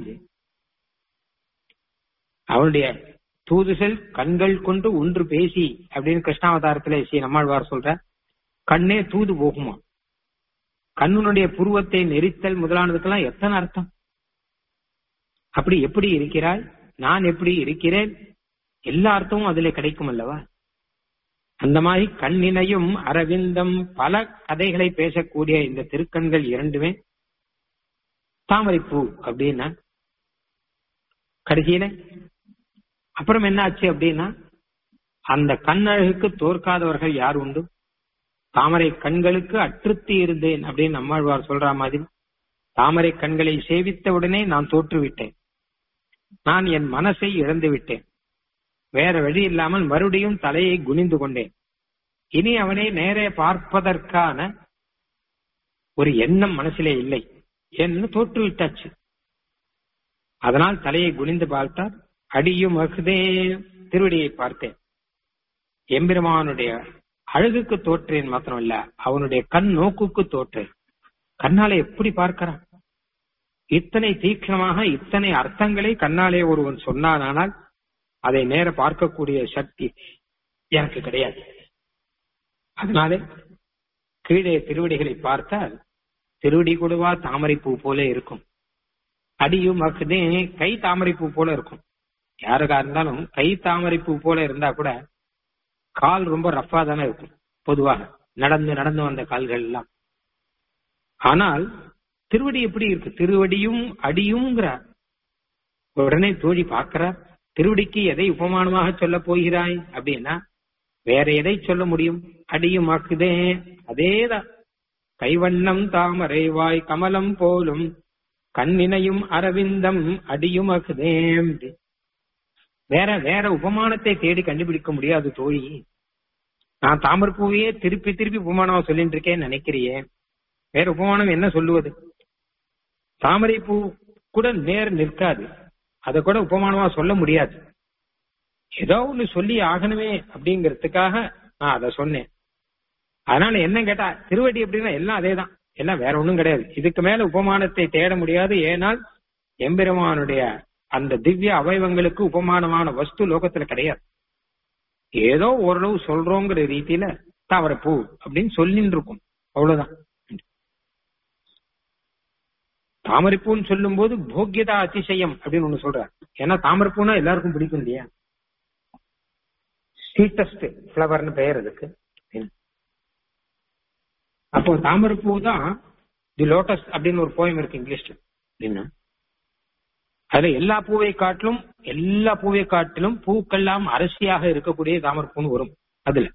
அவனுடைய தூதுசல் கண்கள் கொண்டு ஒன்று பேசி அப்படின்னு கிருஷ்ணாவதாரத்துல ஸ்ரீ நம்மாழ்வார் சொல்ற கண்ணே தூது போகுமா கண்ணுனுடைய புருவத்தை நெரித்தல் முதலானதுக்கெல்லாம் எத்தனை அர்த்தம் அப்படி எப்படி இருக்கிறாய் நான் எப்படி இருக்கிறேன் எல்லா அர்த்தமும் அதுல கிடைக்கும் அல்லவா அந்த மாதிரி கண்ணினையும் அரவிந்தம் பல கதைகளை பேசக்கூடிய இந்த திருக்கண்கள் இரண்டுமே தாமரைப்பூ அப்படின்னா கடைசியில அப்புறம் என்ன ஆச்சு அப்படின்னா அந்த கண்ணழகுக்கு தோற்காதவர்கள் யார் உண்டு தாமரை கண்களுக்கு அற்றுத்தி இருந்தேன் அப்படின்னு நம்மாழ்வார் சொல்ற மாதிரி தாமரை கண்களை சேவித்த உடனே நான் தோற்றுவிட்டேன் நான் என் மனசை இழந்து விட்டேன் வேற வழி இல்லாமல் மறுபடியும் தலையை குனிந்து கொண்டேன் இனி அவனை நேரே பார்ப்பதற்கான ஒரு எண்ணம் மனசிலே இல்லை என்று தோற்றுவிட்டாச்சு அதனால் தலையை குனிந்து பார்த்தார் அடியும் அகுதே திருவடியை பார்த்தேன் எம்பெருமானுடைய அழகுக்கு தோற்றேன் மாத்திரம் இல்ல அவனுடைய கண் நோக்குக்கு தோற்றேன் கண்ணாலே எப்படி பார்க்கிறான் இத்தனை தீக்ஷணமாக இத்தனை அர்த்தங்களை கண்ணாலே ஒருவன் சொன்னானால் அதை நேர பார்க்கக்கூடிய சக்தி எனக்கு கிடையாது அதனாலே கீழே திருவடிகளை பார்த்தால் திருவடி கொடுவா தாமரை பூ போல இருக்கும் அடியும் அக்குதே கை தாமரை பூ போல இருக்கும் யாருக்கா இருந்தாலும் கை தாமரை பூ போல இருந்தா கூட கால் ரொம்ப ரஃபா தானே இருக்கும் பொதுவாக நடந்து நடந்து வந்த கால்கள் எல்லாம் ஆனால் திருவடி எப்படி இருக்கு திருவடியும் அடியும்ங்கிறார் உடனே தோழி பார்க்கிறார் திருவடிக்கு எதை உபமானமாக சொல்ல போகிறாய் அப்படின்னா வேற எதை சொல்ல முடியும் அடியும் ஆக்குதே அதேதான் கைவண்ணம் தாமரை வாய் கமலம் போலும் கண்ணினையும் அரவிந்தம் அடியும் ஆக்குதே வேற வேற உபமானத்தை தேடி கண்டுபிடிக்க முடியாது தோழி நான் தாமரப்பூவையே திருப்பி திருப்பி உபமானம் சொல்லிட்டு இருக்கேன்னு நினைக்கிறியே வேற உபமானம் என்ன சொல்லுவது தாமரை பூ கூட நேர் நிற்காது அதை கூட உபமானமா சொல்ல முடியாது ஏதோ ஒண்ணு சொல்லி ஆகணுமே அப்படிங்கறதுக்காக நான் அதை சொன்னேன் அதனால என்ன கேட்டா திருவடி அப்படின்னா எல்லாம் அதேதான் எல்லாம் வேற ஒண்ணும் கிடையாது இதுக்கு மேல உபமானத்தை தேட முடியாது ஏனால் எம்பெருமானுடைய அந்த திவ்ய அவயவங்களுக்கு உபமானமான வஸ்து லோகத்துல கிடையாது ஏதோ ஓரளவு சொல்றோங்கிற ரீதியில தாமரைப்பூ அப்படின்னு சொல்லின்னு இருக்கும் அவ்வளவுதான் தாமரைப்பூன்னு சொல்லும் போது போக்கியதா அதிசயம் அப்படின்னு ஒண்ணு சொல்றார் ஏன்னா தாமரைப்பூனா எல்லாருக்கும் பிடிக்கும் இல்லையா ஸ்வீட்டஸ்ட் ஃபிளவர்னு பெயர் அதுக்கு அப்போ தாமரைப்பூ தான் தி லோட்டஸ் அப்படின்னு ஒரு போயம் இருக்கு இங்கிலீஷ்ல அப்படின்னா அதுல எல்லா பூவை காட்டிலும் எல்லா பூவை காட்டிலும் பூக்கெல்லாம் அரசியாக இருக்கக்கூடிய தாமரைப்பூன்னு வரும் அதுல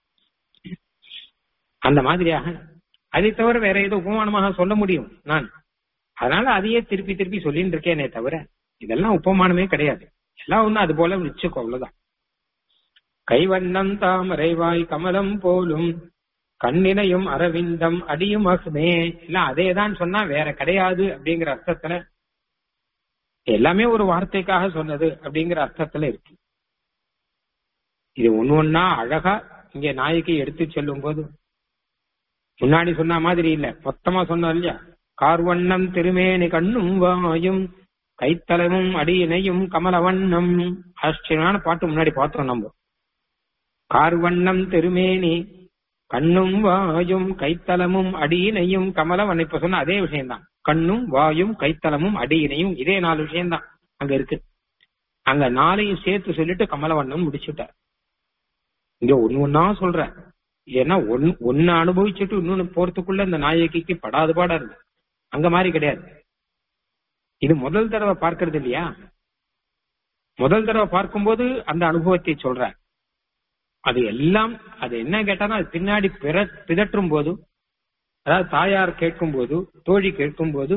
அந்த மாதிரியாக அதை தவிர வேற ஏதோ உபமானமாக சொல்ல முடியும் நான் அதனால அதையே திருப்பி திருப்பி சொல்லிட்டு இருக்கேனே தவிர இதெல்லாம் உபமானமே கிடையாது எல்லாம் ஒண்ணு அது போல வச்சுக்கோ அவ்வளவுதான் கைவண்ணம் தாமரைவாய் கமலம் போலும் கண்ணினையும் அரவிந்தம் அடியும் அகுமே எல்லாம் அதே தான் சொன்னா வேற கிடையாது அப்படிங்கிற அர்த்தத்துல எல்லாமே ஒரு வார்த்தைக்காக சொன்னது அப்படிங்கிற அர்த்தத்துல இருக்கு இது ஒண்ணு ஒன்னா அழகா இங்க நாயகி எடுத்து செல்லும் போது முன்னாடி சொன்ன மாதிரி இல்ல மொத்தமா சொன்னோம் இல்லையா கார்வண்ணம் திருமேனி கண்ணும் வாயும் கைத்தலமும் அடியினையும் கமலவண்ணம் ஆச்சரியமான பாட்டு முன்னாடி பார்த்தோம் நம்ம கார்வண்ணம் திருமேனி கண்ணும் வாயும் கைத்தலமும் அடியினையும் கமலவன் இப்ப சொன்ன அதே விஷயம்தான் கண்ணும் வாயும் கைத்தலமும் அடியினையும் இதே நாலு விஷயம்தான் அங்க இருக்கு அங்க நாளையும் சேர்த்து சொல்லிட்டு கமலவண்ணம் முடிச்சுட்டார் இங்க ஒன்னு ஒன்னா சொல்ற ஏன்னா ஒன் ஒன்னு அனுபவிச்சுட்டு இன்னொன்னு போறதுக்குள்ள இந்த நாயகிக்கு படாது பாடா இருக்கு அங்க மாதிரி கிடையாது இது முதல் தடவை பார்க்கறது இல்லையா முதல் தடவை பார்க்கும்போது அந்த அனுபவத்தை சொல்ற அது எல்லாம் அது என்ன கேட்டாலும் அது பின்னாடி பிற பிதற்றும் போது அதாவது தாயார் கேட்கும் போது தோழி கேட்கும் போது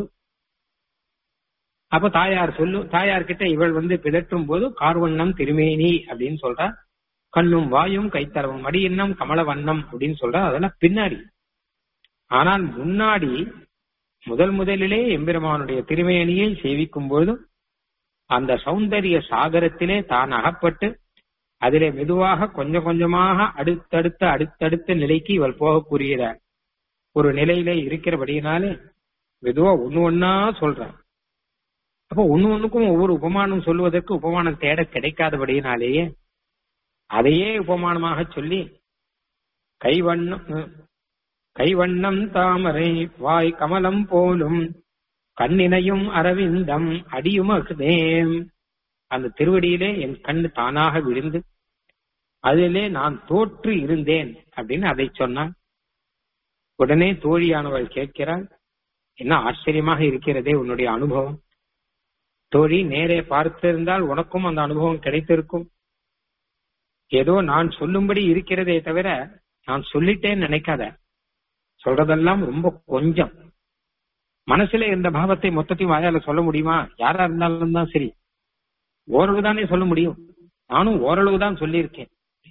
அப்ப தாயார் சொல்லு தாயார் கிட்ட இவள் வந்து பிதற்றும் போது கார்வண்ணம் திருமேனி அப்படின்னு சொல்றா கண்ணும் வாயும் கைத்தரவும் மடியின்னம் கமல வண்ணம் அப்படின்னு சொல்றா அதெல்லாம் பின்னாடி ஆனால் முன்னாடி முதல் முதலிலே எம்பெருமானுடைய திருமேனியை சேவிக்கும் போது அந்த சௌந்தரிய சாகரத்திலே தான் அகப்பட்டு அதிலே மெதுவாக கொஞ்சம் கொஞ்சமாக அடுத்தடுத்த அடுத்தடுத்த நிலைக்கு இவள் போகக்கூடிய ஒரு நிலையிலே இருக்கிறபடியினாலே மெதுவா ஒண்ணு ஒன்னா சொல்றான் அப்போ ஒண்ணு ஒண்ணுக்கும் ஒவ்வொரு உபமானம் சொல்லுவதற்கு உபமானம் தேட கிடைக்காதபடியினாலேயே அதையே உபமானமாக சொல்லி கைவண்ணம் கைவண்ணம் தாமரை வாய் கமலம் போலும் கண்ணினையும் அரவிந்தம் அடியும் அகுதேம் அந்த திருவடியிலே என் கண் தானாக விழுந்து அதிலே நான் தோற்று இருந்தேன் அப்படின்னு அதை சொன்னான் உடனே தோழியானவள் கேட்கிறாள் என்ன ஆச்சரியமாக இருக்கிறதே உன்னுடைய அனுபவம் தோழி நேரே பார்த்திருந்தால் உனக்கும் அந்த அனுபவம் கிடைத்திருக்கும் ஏதோ நான் சொல்லும்படி இருக்கிறதே தவிர நான் சொல்லிட்டேன்னு நினைக்காத சொல்றதெல்லாம் ரொம்ப கொஞ்சம் மனசுல இருந்த பாவத்தை மொத்தத்தையும் வாயால சொல்ல முடியுமா யாரா இருந்தாலும் தான் சரி ஓரளவு தானே சொல்ல முடியும் நானும் ஓரளவு தான் சொல்லியிருக்கேன்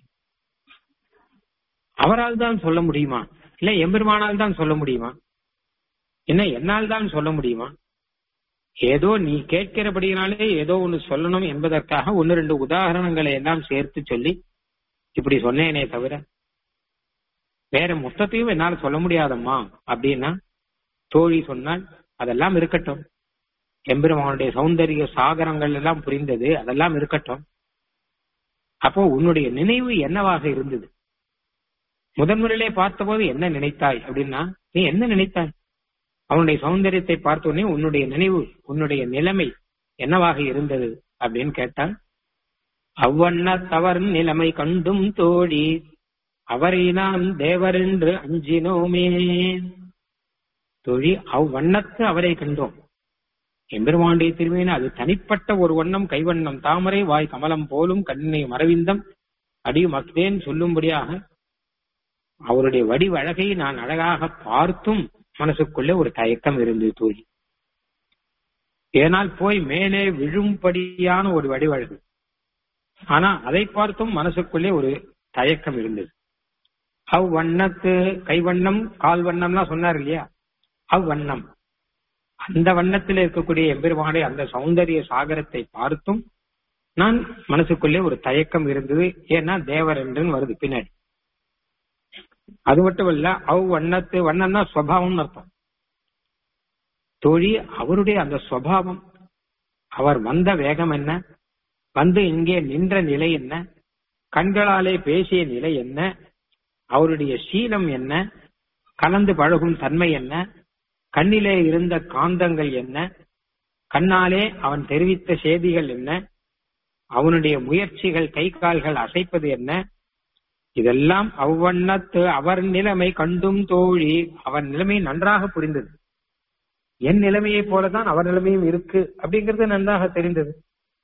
அவரால் தான் சொல்ல முடியுமா இல்ல எம்பெருமானால் தான் சொல்ல முடியுமா என்ன என்னால் தான் சொல்ல முடியுமா ஏதோ நீ கேட்கிறபடினாலே ஏதோ ஒன்னு சொல்லணும் என்பதற்காக ஒன்னு ரெண்டு உதாரணங்களை எல்லாம் சேர்த்து சொல்லி இப்படி சொன்னேனே தவிர வேற மொத்தத்தையும் என்னால சொல்ல முடியாதம்மா அப்படின்னா தோழி சொன்னால் அதெல்லாம் இருக்கட்டும் எம்பெருமானுடைய சௌந்தரிய சாகரங்கள் எல்லாம் புரிந்தது அதெல்லாம் இருக்கட்டும் அப்போ உன்னுடைய நினைவு என்னவாக இருந்தது முதன்முறையிலே பார்த்தபோது என்ன நினைத்தாய் அப்படின்னா நீ என்ன நினைத்தாய் அவனுடைய சௌந்தரியத்தை பார்த்தோடனே உன்னுடைய நினைவு உன்னுடைய நிலைமை என்னவாக இருந்தது அப்படின்னு கேட்டால் அவ்வண்ண தவறு நிலைமை கண்டும் தோழி அவரை நாம் தேவரென்று அஞ்சினோமே தோழி அவ்வண்ணத்து அவரை கண்டோம் எம்பெருமாண்டிய திருமையின அது தனிப்பட்ட ஒரு வண்ணம் கைவண்ணம் தாமரை வாய் கமலம் போலும் கண்ணை மரவிந்தம் அடியும் அக்தேன் சொல்லும்படியாக அவருடைய வடிவழகை நான் அழகாக பார்த்தும் மனசுக்குள்ளே ஒரு தயக்கம் இருந்தது தோழி ஏனால் போய் மேலே விழும்படியான ஒரு வடிவழகு ஆனா அதை பார்த்தும் மனசுக்குள்ளே ஒரு தயக்கம் இருந்தது அவ் வண்ணத்து கைவண்ணம் கால் வண்ணம்லாம் சொன்னார் இல்லையா அவ் வண்ணம் அந்த வண்ணத்தில் இருக்கக்கூடிய எம்பெருமானை அந்த சௌந்தரிய சாகரத்தை பார்த்தும் நான் மனசுக்குள்ளே ஒரு தயக்கம் இருந்தது ஏன்னா தேவர் என்று வருது பின்னாடி அது மட்டும் இல்ல அவ் வண்ணத்து வண்ணம்னா ஸ்வபாவம்னு அர்த்தம் தோழி அவருடைய அந்த ஸ்வபாவம் அவர் வந்த வேகம் என்ன வந்து இங்கே நின்ற நிலை என்ன கண்களாலே பேசிய நிலை என்ன அவருடைய சீலம் என்ன கலந்து பழகும் தன்மை என்ன கண்ணிலே இருந்த காந்தங்கள் என்ன கண்ணாலே அவன் தெரிவித்த செய்திகள் என்ன அவனுடைய முயற்சிகள் கை கால்கள் அசைப்பது என்ன இதெல்லாம் அவ்வண்ணத்து அவர் நிலைமை கண்டும் தோழி அவர் நிலைமை நன்றாக புரிந்தது என் நிலைமையை போலதான் அவர் நிலைமையும் இருக்கு அப்படிங்கிறது நன்றாக தெரிந்தது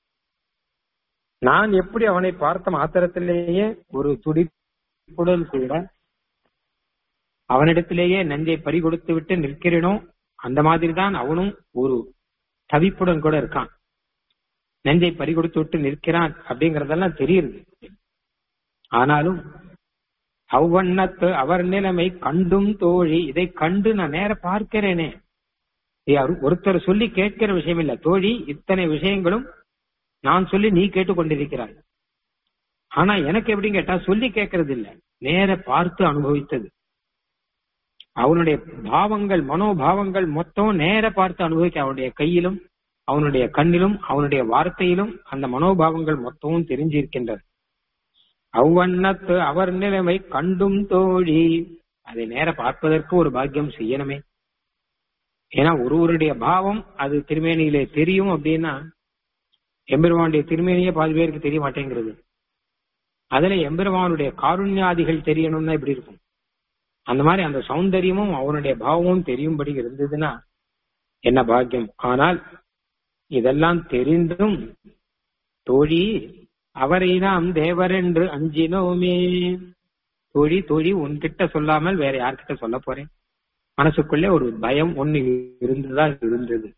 நான் எப்படி அவனை பார்த்த மாத்திரத்திலேயே ஒரு துடிப்புடன் கூட அவனிடத்திலேயே நஞ்சை பறி கொடுத்து விட்டு நிற்கிறேனோ அந்த மாதிரி தான் அவனும் ஒரு தவிப்புடன் கூட இருக்கான் நெஞ்சை பறி கொடுத்து விட்டு நிற்கிறான் அப்படிங்கறதெல்லாம் தெரியுது ஆனாலும் அவ்வண்ணத்து அவர் நிலைமை கண்டும் தோழி இதை கண்டு நான் நேர பார்க்கிறேனே ஒருத்தர் சொல்லி கேட்கிற விஷயம் இல்ல தோழி இத்தனை விஷயங்களும் நான் சொல்லி நீ கேட்டுக்கொண்டிருக்கிறாய் ஆனா எனக்கு எப்படி கேட்டா சொல்லி கேட்கறது இல்ல நேர பார்த்து அனுபவித்தது அவனுடைய பாவங்கள் மனோபாவங்கள் மொத்தம் நேர பார்த்து அனுபவிக்க அவனுடைய கையிலும் அவனுடைய கண்ணிலும் அவனுடைய வார்த்தையிலும் அந்த மனோபாவங்கள் மொத்தமும் தெரிஞ்சிருக்கின்றது அவ்வண்ணத்து அவர் நிலைமை கண்டும் தோழி அதை நேர பார்ப்பதற்கு ஒரு பாக்கியம் செய்யணுமே ஏன்னா ஒருவருடைய பாவம் அது திருமேனியிலே தெரியும் அப்படின்னா எம்பெருமானுடைய திருமேனியே பாதி பேருக்கு தெரிய மாட்டேங்கிறது அதுல எம்பெருமானுடைய காருண்யாதிகள் தெரியணும்னா எப்படி இருக்கும் அந்த மாதிரி அந்த சௌந்தரியமும் அவனுடைய பாவமும் தெரியும்படி இருந்ததுன்னா என்ன பாக்கியம் ஆனால் இதெல்லாம் தெரிந்தும் தோழி அவரை நாம் தேவர் என்று அஞ்சினோமே தோழி தோழி உன்கிட்ட சொல்லாமல் வேற யார்கிட்ட சொல்ல போறேன் மனசுக்குள்ளே ஒரு பயம் ஒண்ணு இருந்துதான் இருந்தது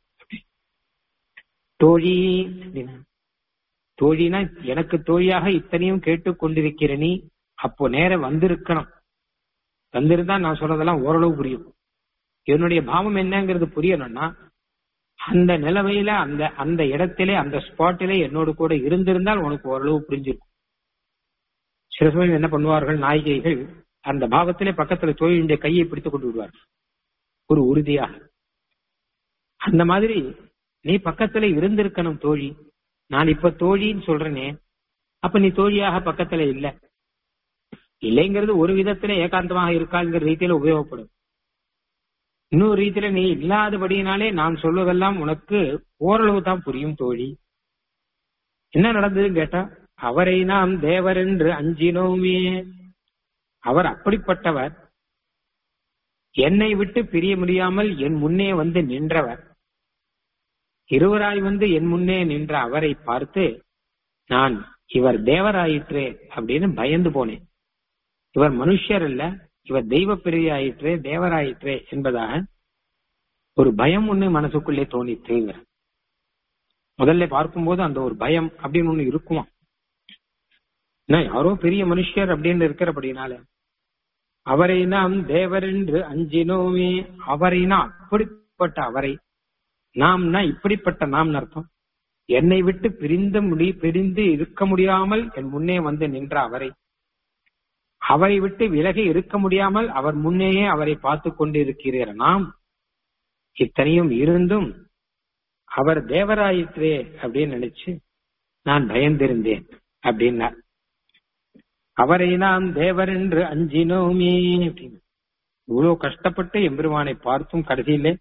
தோழி தோழினா எனக்கு தோழியாக இத்தனையும் கேட்டுக் கொண்டிருக்கிற நீ அப்போ நேர வந்திருக்கணும் வந்திருந்தா நான் சொல்றதெல்லாம் ஓரளவு புரியும் என்னுடைய பாவம் என்னங்கிறது புரியணும்னா அந்த நிலைமையில அந்த அந்த இடத்திலே அந்த ஸ்பாட்டிலே என்னோடு கூட இருந்திருந்தால் உனக்கு ஓரளவு புரிஞ்சிருக்கும் சில சமயம் என்ன பண்ணுவார்கள் நாயிகைகள் அந்த பாவத்திலே பக்கத்துல தோழியுடைய கையை பிடித்துக் கொண்டு விடுவார்கள் ஒரு உறுதியாக அந்த மாதிரி நீ பக்கத்துல இருந்திருக்கணும் தோழி நான் இப்ப தோழின்னு சொல்றேனே அப்ப நீ தோழியாக பக்கத்துல இல்ல இல்லைங்கிறது ஒரு விதத்துல ஏகாந்தமாக இருக்காங்கிற ரீதியில உபயோகப்படும் இன்னொரு ரீதியில நீ இல்லாதபடியினாலே நான் சொல்வதெல்லாம் உனக்கு ஓரளவு தான் புரியும் தோழி என்ன நடந்ததுன்னு கேட்டா அவரை நாம் தேவர் என்று அஞ்சினோமே அவர் அப்படிப்பட்டவர் என்னை விட்டு பிரிய முடியாமல் என் முன்னே வந்து நின்றவர் இருவராய் வந்து என் முன்னே நின்ற அவரை பார்த்து நான் இவர் தேவராயிற்றே அப்படின்னு பயந்து போனேன் இவர் மனுஷர் அல்ல இவர் தெய்வ பிரியாயிற்றே தேவராயிற்றே என்பதாக ஒரு பயம் ஒண்ணு மனசுக்குள்ளே தோணித்துங்கிற முதல்ல பார்க்கும்போது அந்த ஒரு பயம் அப்படின்னு ஒண்ணு இருக்குமா என்ன யாரோ பெரிய மனுஷர் அப்படின்னு இருக்கிறபடினால அவரை நாம் தேவர் என்று அஞ்சினோமே அவரைனா அப்படிப்பட்ட அவரை நாம்னா இப்படிப்பட்ட நாம் அர்த்தம் என்னை விட்டு பிரிந்த முடி பிரிந்து இருக்க முடியாமல் என் முன்னே வந்து நின்ற அவரை அவரை விட்டு விலகி இருக்க முடியாமல் அவர் முன்னேயே அவரை பார்த்து கொண்டு இருக்கிறீர் நாம் இத்தனையும் இருந்தும் அவர் தேவராயிற்றே அப்படின்னு நினைச்சு நான் பயந்திருந்தேன் அப்படின்னார் அவரை நாம் தேவர் என்று அஞ்சினோமே அப்படின்னு இவ்வளவு கஷ்டப்பட்டு எம்பெருமானை பார்த்தும் கடைசியிலே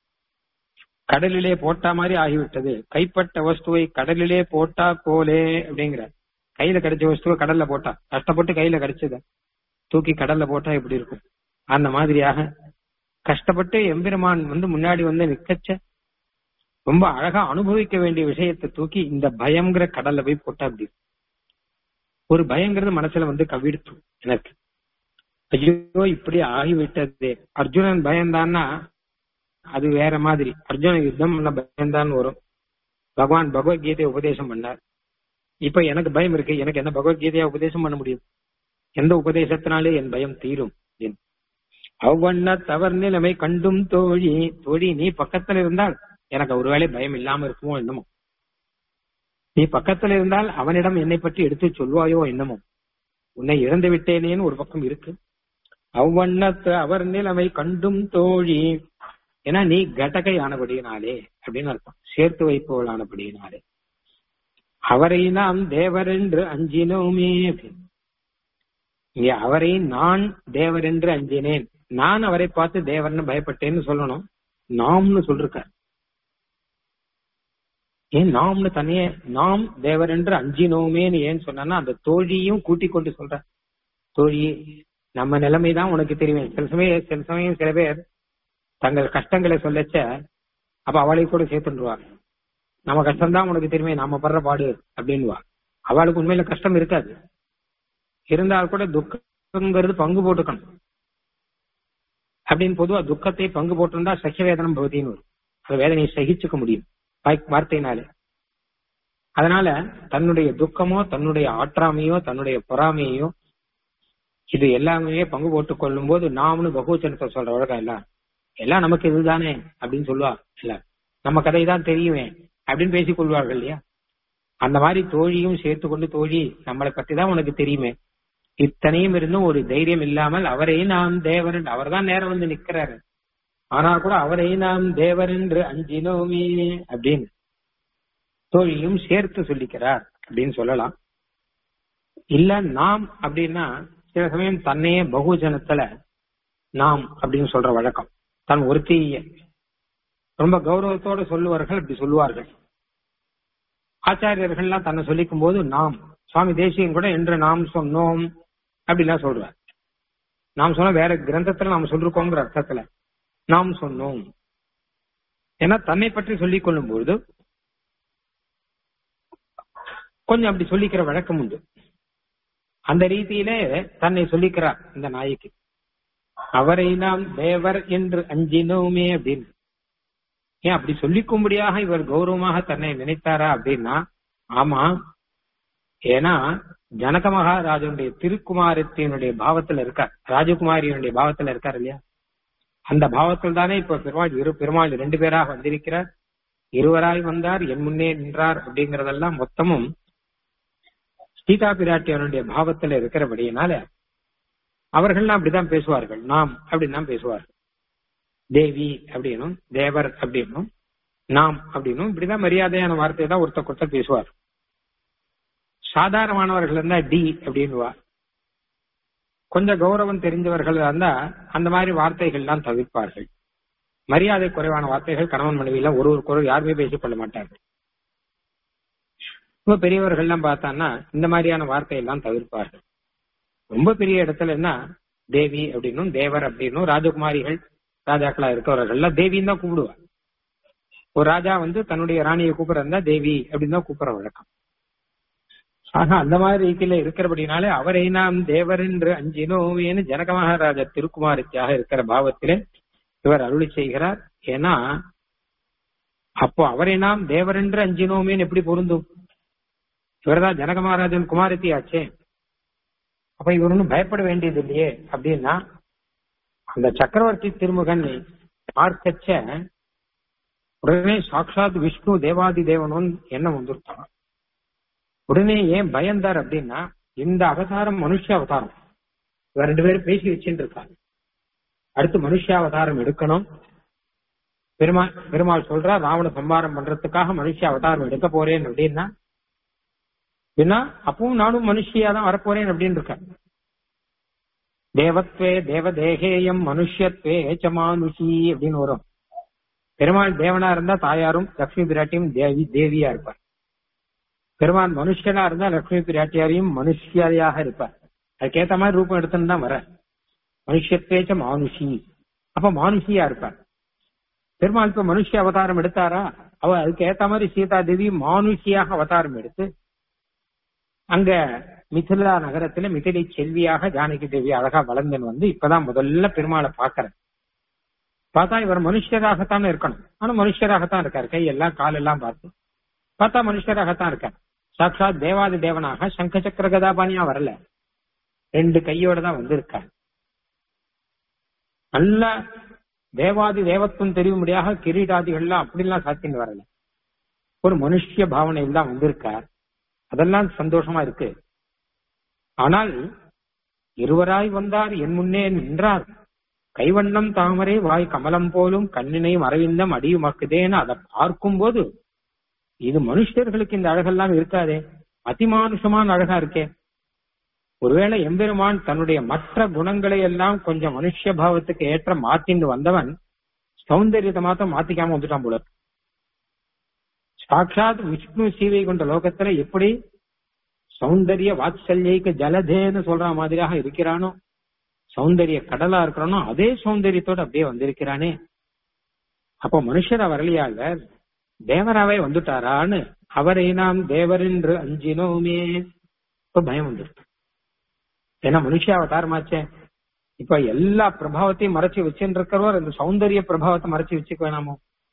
கடலிலே போட்டா மாதிரி ஆகிவிட்டது கைப்பட்ட வஸ்துவை கடலிலே போட்டா போலே அப்படிங்கிற கையில கிடைச்ச வஸ்துவை கடல்ல போட்டா கஷ்டப்பட்டு கையில கிடைச்சத தூக்கி கடல்ல போட்டா எப்படி இருக்கும் அந்த மாதிரியாக கஷ்டப்பட்டு எம்பெருமான் வந்து முன்னாடி வந்து நிக்கச்ச ரொம்ப அழகா அனுபவிக்க வேண்டிய விஷயத்தை தூக்கி இந்த பயம்ங்கிற கடல்ல போய் போட்டா அப்படி ஒரு பயங்கிறது மனசுல வந்து கவிடுத்து எனக்கு ஐயோ இப்படி ஆகிவிட்டது அர்ஜுனன் பயந்தான்னா அது வேற மாதிரி அர்ஜுன யுத்தம் பண்ண பயம்தான் வரும் பகவான் பகவத்கீதையை உபதேசம் பண்ணார் இப்ப எனக்கு பயம் இருக்கு எனக்கு என்ன பகவத்கீதையா உபதேசம் பண்ண முடியும் எந்த உபதேசத்தினாலே என் பயம் தீரும் அவ்வண்ண தவறு நிலைமை கண்டும் தோழி தோழி நீ பக்கத்துல இருந்தால் எனக்கு ஒருவேளை பயம் இல்லாம இருக்குமோ என்னமோ நீ பக்கத்துல இருந்தால் அவனிடம் என்னை பற்றி எடுத்து சொல்வாயோ என்னமோ உன்னை இழந்து விட்டேனேன்னு ஒரு பக்கம் இருக்கு அவ்வண்ணத்து அவர் நிலைமை கண்டும் தோழி ஏன்னா நீ கடகை ஆனபடியினாலே அப்படின்னு அர்த்தம் சேர்த்து வைப்பவள் ஆனபடியினாலே அவரை நாம் தேவர் என்று அஞ்சினோமே அப்படின்னு இங்க அவரை நான் தேவர் என்று அஞ்சினேன் நான் அவரை பார்த்து தேவர்னு பயப்பட்டேன்னு சொல்லணும் நாம்னு சொல்லிருக்கார் ஏன் நாம்னு தனியே நாம் தேவர் என்று அஞ்சினோமேன்னு ஏன் சொன்னா அந்த தோழியும் கூட்டிக் கொண்டு சொல்ற தோழி நம்ம நிலைமைதான் உனக்கு தெரியும் சில சமயம் சில சமயம் சில பேர் தங்கள் கஷ்டங்களை சொல்லச்ச அப்ப அவளை கூட சேர்த்துருவாங்க நம்ம கஷ்டம்தான் உனக்கு தெரியுமே நாம படுற பாடு அப்படின்வா அவளுக்கு உண்மையில கஷ்டம் இருக்காது இருந்தால் கூட துக்கங்கிறது பங்கு போட்டுக்கணும் அப்படின்னு பொதுவா துக்கத்தை பங்கு போட்டிருந்தா சகிய வேதனம் பகுதின்னு வரும் அந்த வேதனையை சகிச்சுக்க முடியும் வார்த்தையினாலே அதனால தன்னுடைய துக்கமோ தன்னுடைய ஆற்றாமையோ தன்னுடைய பொறாமையோ இது எல்லாமே பங்கு போட்டுக் கொள்ளும் போது நாம்னு பகுவச்சனத்தை சொல்ற வழக்கம் எல்லாம் எல்லாம் நமக்கு இதுதானே அப்படின்னு சொல்லுவா இல்ல நம்ம கதை தான் தெரியுமே அப்படின்னு பேசிக் கொள்வார்கள் இல்லையா அந்த மாதிரி தோழியும் சேர்த்து கொண்டு தோழி நம்மளை பத்தி தான் உனக்கு தெரியுமே இத்தனையும் இருந்தும் ஒரு தைரியம் இல்லாமல் அவரை நாம் தேவர் அவர் தான் நேரம் வந்து நிக்கிறாரு ஆனா கூட அவரை நாம் தேவர் என்று அஞ்சினோமே அப்படின்னு தோழியும் சேர்த்து சொல்லிக்கிறார் அப்படின்னு சொல்லலாம் இல்ல நாம் அப்படின்னா சில சமயம் தன்னையே பகுஜனத்துல நாம் அப்படின்னு சொல்ற வழக்கம் தன் ஒருத்திய ரொம்ப கௌரவத்தோட சொல்லுவார்கள் அப்படி சொல்லுவார்கள் ஆச்சாரியர்கள்லாம் தன்னை சொல்லிக்கும் போது நாம் சுவாமி தேசியம் கூட என்று நாம் சொன்னோம் அப்படிலாம் சொல்றார் நாம் சொன்ன வேற கிரந்தத்துல நாம் சொல்லிருக்கோங்கிற அர்த்தத்துல நாம் சொன்னோம் ஏன்னா தன்னை பற்றி சொல்லிக் கொள்ளும் பொழுது கொஞ்சம் அப்படி சொல்லிக்கிற வழக்கம் உண்டு அந்த ரீதியில தன்னை சொல்லிக்கிறார் இந்த நாய்க்கு அவரை நாம் தேவர் என்று அஞ்சினோமே அப்படின்னு ஏன் அப்படி சொல்லிக்கும்படியாக இவர் கௌரவமாக தன்னை நினைத்தாரா அப்படின்னா ஆமா ஏன்னா ஜனக மகாராஜனுடைய திருக்குமாரத்தினுடைய பாவத்துல இருக்கார் ராஜகுமாரியினுடைய பாவத்துல இருக்கார் இல்லையா அந்த பாவத்தில் தானே இப்ப பெருமாள் இரு பெருமாள் ரெண்டு பேராக வந்திருக்கிறார் இருவராய் வந்தார் என் முன்னே நின்றார் அப்படிங்கறதெல்லாம் மொத்தமும் சீதா பிராட்டியனுடைய பாவத்துல இருக்கிறபடியினால அவர்கள்லாம் அப்படிதான் பேசுவார்கள் நாம் அப்படின்னு தான் பேசுவார்கள் தேவி அப்படின்னும் தேவர் அப்படின்னும் நாம் அப்படின்னும் இப்படிதான் மரியாதையான வார்த்தையை தான் ஒருத்தர் ஒருத்தர் பேசுவார் சாதாரணமானவர்கள் இருந்தா டி அப்படின்னுவா கொஞ்சம் கௌரவம் தெரிஞ்சவர்கள் இருந்தா அந்த மாதிரி வார்த்தைகள்லாம் தவிர்ப்பார்கள் மரியாதை குறைவான வார்த்தைகள் கணவன் மனைவியில ஒரு ஒரு குரல் யாருமே பேசிக் கொள்ள மாட்டார்கள் ரொம்ப பெரியவர்கள்லாம் பார்த்தான்னா இந்த மாதிரியான வார்த்தையெல்லாம் தவிர்ப்பார்கள் ரொம்ப பெரிய இடத்துல என்ன தேவி அப்படின்னும் தேவர் அப்படின்னும் ராஜகுமாரிகள் ராஜாக்களா இருக்கிறவர்கள்லாம் தேவின்னு தான் கூப்பிடுவார் ஒரு ராஜா வந்து தன்னுடைய ராணியை கூப்பிடுறதா தேவி அப்படின்னு தான் கூப்பிடுற வழக்கம் ஆக அந்த மாதிரி ரீதியில இருக்கிறபடினாலே அவரை நாம் தேவர் என்று அஞ்சினோமேனு ஜனக மகாராஜா திருக்குமாரத்தியாக இருக்கிற பாவத்திலே இவர் அருளி செய்கிறார் ஏன்னா அப்போ அவரை நாம் தேவர் என்று அஞ்சினோமேன்னு எப்படி பொருந்தும் இவர்தான் ஜனக மகாராஜன் குமாரத்தி ஆச்சே அப்ப இவர் ஒன்றும் பயப்பட வேண்டியது இல்லையே அப்படின்னா அந்த சக்கரவர்த்தி திருமுகன் பார்க்கச்ச உடனே சாட்சாத் விஷ்ணு தேவாதி தேவனும் எண்ணம் வந்துருக்கான் உடனே ஏன் பயந்தார் அப்படின்னா இந்த அவதாரம் மனுஷ அவதாரம் இவர் ரெண்டு பேரும் பேசி வச்சுட்டு இருக்காங்க அடுத்து மனுஷ அவதாரம் எடுக்கணும் பெருமாள் பெருமாள் சொல்றா ராவண சம்பாரம் பண்றதுக்காக மனுஷ அவதாரம் எடுக்க போறேன் அப்படின்னா ஏன்னா அப்பவும் நானும் மனுஷியா தான் வரப்போறேன் அப்படின்னு இருக்கேன் தேவத்வே தேவதேகேயம் மனுஷத்வே ஏச்சமானுஷி அப்படின்னு வரும் பெருமாள் தேவனா இருந்தா தாயாரும் லட்சுமி பிராட்டியும் தேவி தேவியா இருப்பார் பெருமாள் மனுஷனா இருந்தா லட்சுமி பிராட்டியாரையும் மனுஷியாரியாக இருப்பார் அதுக்கேத்த மாதிரி ரூபம் எடுத்துன்னு தான் வர மனுஷத்வேச்ச மானுஷி அப்ப மானுஷியா இருப்பார் பெருமாள் இப்ப மனுஷ அவதாரம் எடுத்தாரா அவ அதுக்கு ஏத்த மாதிரி சீதா தேவி மானுஷியாக அவதாரம் எடுத்து அங்க மிथिला நகரத்துல மிதிலை செல்வியாக ஜானகி தேவி அழகா வளர்ந்துன்னு வந்து இப்பதான் முதல்ல பெருமாளை பாக்குறேன் பார்த்தா இவர் மனுஷராகத்தான் இருக்கணும் ஆனா மனுஷராகத்தான் இருக்காரு கையெல்லாம் காலெல்லாம் பார்த்து பார்த்தா மனுஷராகத்தான் இருக்கார் சாட்சாத் தேவாதி தேவனாக சங்க சக்கர கதாபாணியா வரல ரெண்டு கையோட தான் வந்திருக்கார் நல்ல தேவாதி தேவத்துவம் தெரியும்படியாக கிரீடாதிகள்லாம் அப்படிலாம் சாத்தின்னு வரல ஒரு மனுஷிய பாவனையில் தான் வந்திருக்கார் அதெல்லாம் சந்தோஷமா இருக்கு ஆனால் இருவராய் வந்தார் என் முன்னே நின்றார் கைவண்ணம் தாமரை வாய் கமலம் போலும் கண்ணினையும் அரவிந்தம் அடியுமக்குதேன்னு அதை பார்க்கும் போது இது மனுஷர்களுக்கு இந்த அழகெல்லாம் இருக்காதே அதிமானுஷமான அழகா இருக்கே ஒருவேளை எம்பெருமான் தன்னுடைய மற்ற குணங்களை எல்லாம் கொஞ்சம் மனுஷ பாவத்துக்கு ஏற்ற மாத்தின்னு வந்தவன் சௌந்தரியத்தை மாத்திரம் மாத்திக்காம வந்துட்டான் போல சாட்சாத் விஷ்ணு சீவை கொண்ட லோகத்துல எப்படி சௌந்தரிய வாத்சல்யக்கு ஜலதேன்னு சொல்ற மாதிரியாக இருக்கிறானோ சௌந்தரிய கடலா இருக்கிறானோ அதே சௌந்தரியத்தோட அப்படியே வந்திருக்கிறானே அப்போ மனுஷரா வரலையாக தேவராவே வந்துட்டாரான்னு அவரை நாம் தேவர் என்று அஞ்சினோமே இப்ப பயம் வந்துருக்கு ஏன்னா மனுஷ அவதாரமாச்சே இப்ப எல்லா பிரபாவத்தையும் மறைச்சு வச்சுட்டு இருக்கிறவர் அந்த சௌந்தரிய பிரபாவத்தை மறைச்சு வச்சுக்க வேணாமோ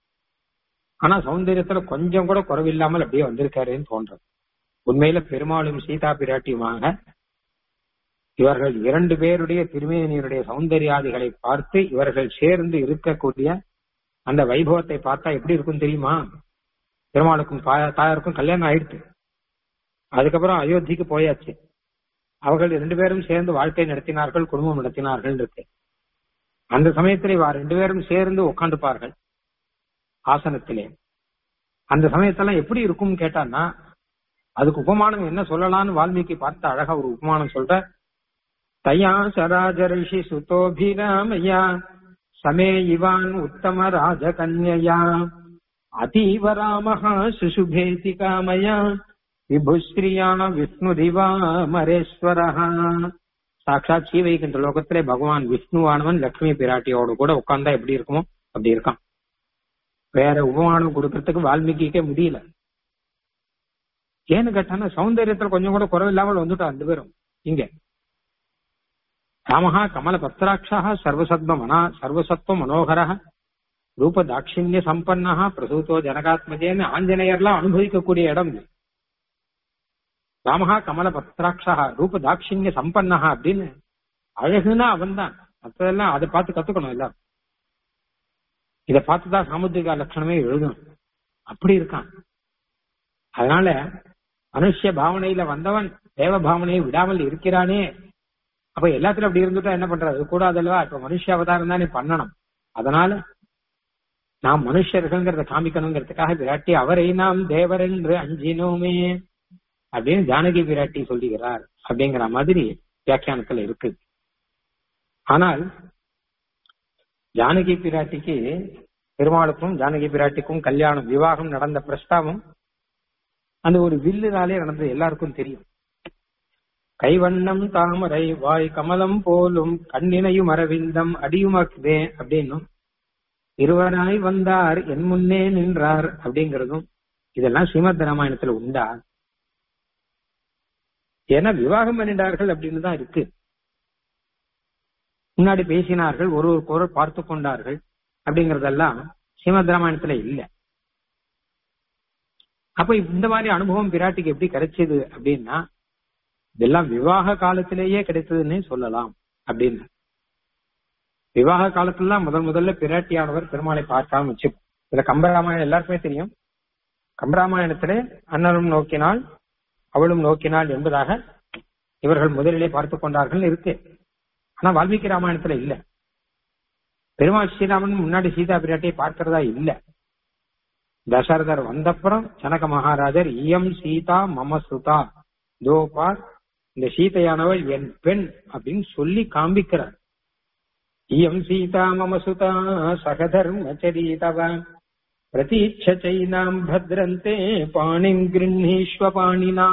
ஆனா சௌந்தரியத்துல கொஞ்சம் கூட குறைவில்லாமல் அப்படியே வந்திருக்காருன்னு தோன்றது உண்மையில பெருமாளும் சீதா பிராட்டியுமாக இவர்கள் இரண்டு பேருடைய திருமேனியருடைய சௌந்தர்யாதிகளை பார்த்து இவர்கள் சேர்ந்து இருக்கக்கூடிய அந்த வைபவத்தை பார்த்தா எப்படி இருக்கும் தெரியுமா பெருமாளுக்கும் தாயாருக்கும் கல்யாணம் ஆயிடுச்சு அதுக்கப்புறம் அயோத்திக்கு போயாச்சு அவர்கள் ரெண்டு பேரும் சேர்ந்து வாழ்க்கை நடத்தினார்கள் குடும்பம் நடத்தினார்கள் இருக்கு அந்த சமயத்தில் இவா ரெண்டு பேரும் சேர்ந்து உட்காந்துப்பார்கள் ஆசனத்திலே அந்த சமயத்தெல்லாம் எப்படி இருக்கும்னு கேட்டான்னா அதுக்கு உபமானம் என்ன சொல்லலாம்னு வால்மீகி பார்த்து அழகா ஒரு உபமானம் சொல்ற தயா சராஜ ரிஷி சுதோபிராமயா சமே இவான் உத்தம ராஜகன்யா அதீவ ராமஹா சுசுபேதி காமயா விபுஸ்ரீயா விஷ்ணுதிவா மரேஸ்வரஹா சாட்சாத் ஸ்ரீவைகுண்ட லோகத்திலே பகவான் விஷ்ணுவானவன் லட்சுமி பிராட்டியோட கூட உட்கார்ந்தா எப்படி இருக்குமோ அப்படி இருக்கான் வேற உபமானம் கொடுக்கறதுக்கு வால்மீகிக்கே முடியல ஏன்னு கேட்டானா சௌந்தரியத்துல கொஞ்சம் கூட குறவில்லாமல் வந்துட்டா ரெண்டு பேரும் இங்க ராமஹா கமல பத்ராட்சா சர்வசத்வ மனா சர்வசத்வ மனோகர ரூப தாட்சிணிய சம்பன்னா பிரசூத்தோ ஜனகாத்மஜேன்னு ஆஞ்சநேயர்லாம் அனுபவிக்கக்கூடிய இடம் இது ராமஹா கமல பத்ராட்சா ரூப தாட்சிணிய சம்பன்னா அப்படின்னு அழகுனா அவன் தான் மற்றதெல்லாம் அதை பார்த்து கத்துக்கணும் எல்லாரும் இதை பார்த்துதான் சாமுத்திரிகா லட்சணமே எழுதணும் அப்படி இருக்கான் அதனால மனுஷ பாவனையில வந்தவன் தேவ பாவனையை விடாமல் இருக்கிறானே அப்ப எல்லாத்திலும் அப்படி இருந்துட்டா என்ன பண்றது கூடாதல்வா இப்ப மனுஷ அவதாரம் தானே பண்ணணும் அதனால நாம் மனுஷர்கள்ங்கிறத காமிக்கணுங்கிறதுக்காக விராட்டி அவரை நாம் தேவர் என்று அஞ்சினோமே அப்படின்னு ஜானகி விராட்டி சொல்லுகிறார் அப்படிங்கிற மாதிரி வியாக்கியானத்துல இருக்கு ஆனால் ஜானகி பிராட்டிக்கு பெருமாளுக்கும் ஜானகி பிராட்டிக்கும் கல்யாணம் விவாகம் நடந்த பிரஸ்தாபம் அந்த ஒரு வில்லுனாலே நடந்தது எல்லாருக்கும் தெரியும் கைவண்ணம் தாமரை வாய் கமலம் போலும் கண்ணினையும் அரவிந்தம் அடியுமாக்குதே அப்படின்னும் இருவராய் வந்தார் என் முன்னே நின்றார் அப்படிங்கிறதும் இதெல்லாம் ஸ்ரீமத் ராமாயணத்துல உண்டா ஏன்னா விவாகம் பண்ணினார்கள் அப்படின்னு தான் இருக்கு முன்னாடி பேசினார்கள் ஒரு ஒரு குரல் பார்த்து கொண்டார்கள் அப்படிங்கறதெல்லாம் ஸ்ரீமத் ராமாயணத்துல இல்ல அப்ப இந்த மாதிரி அனுபவம் பிராட்டிக்கு எப்படி கிடைச்சது அப்படின்னா இதெல்லாம் விவாக காலத்திலேயே கிடைத்ததுன்னு சொல்லலாம் அப்படின்னு விவாக காலத்துல முதல் முதல்ல பிராட்டியானவர் பெருமாளை பார்க்காம வச்சு இதுல கம்பராமாயணம் எல்லாருக்குமே தெரியும் கம்பராமாயணத்திலே அண்ணனும் நோக்கினாள் அவளும் நோக்கினாள் என்பதாக இவர்கள் முதலிலே பார்த்து கொண்டார்கள் இருக்கு ஆனா வால்மீகி ராமாயணத்துல இல்ல பெருமாள் ஸ்ரீராமன் முன்னாடி சீதா பிராட்டியை பார்க்கிறதா இல்ல தசரதர் வந்தப்புறம் ஜனக மகாராஜர் இயம் சீதா மம சுதா தோ பார் இந்த சீதையானவள் என் பெண் அப்படின்னு சொல்லி காண்பிக்கிறார் இயம் சீதா மம சுதா சகதர்மச்சரீதவ பிரதீட்சைனாம் பத்ரந்தே பாணிம் கிருண்ணீஸ்வ பாணினா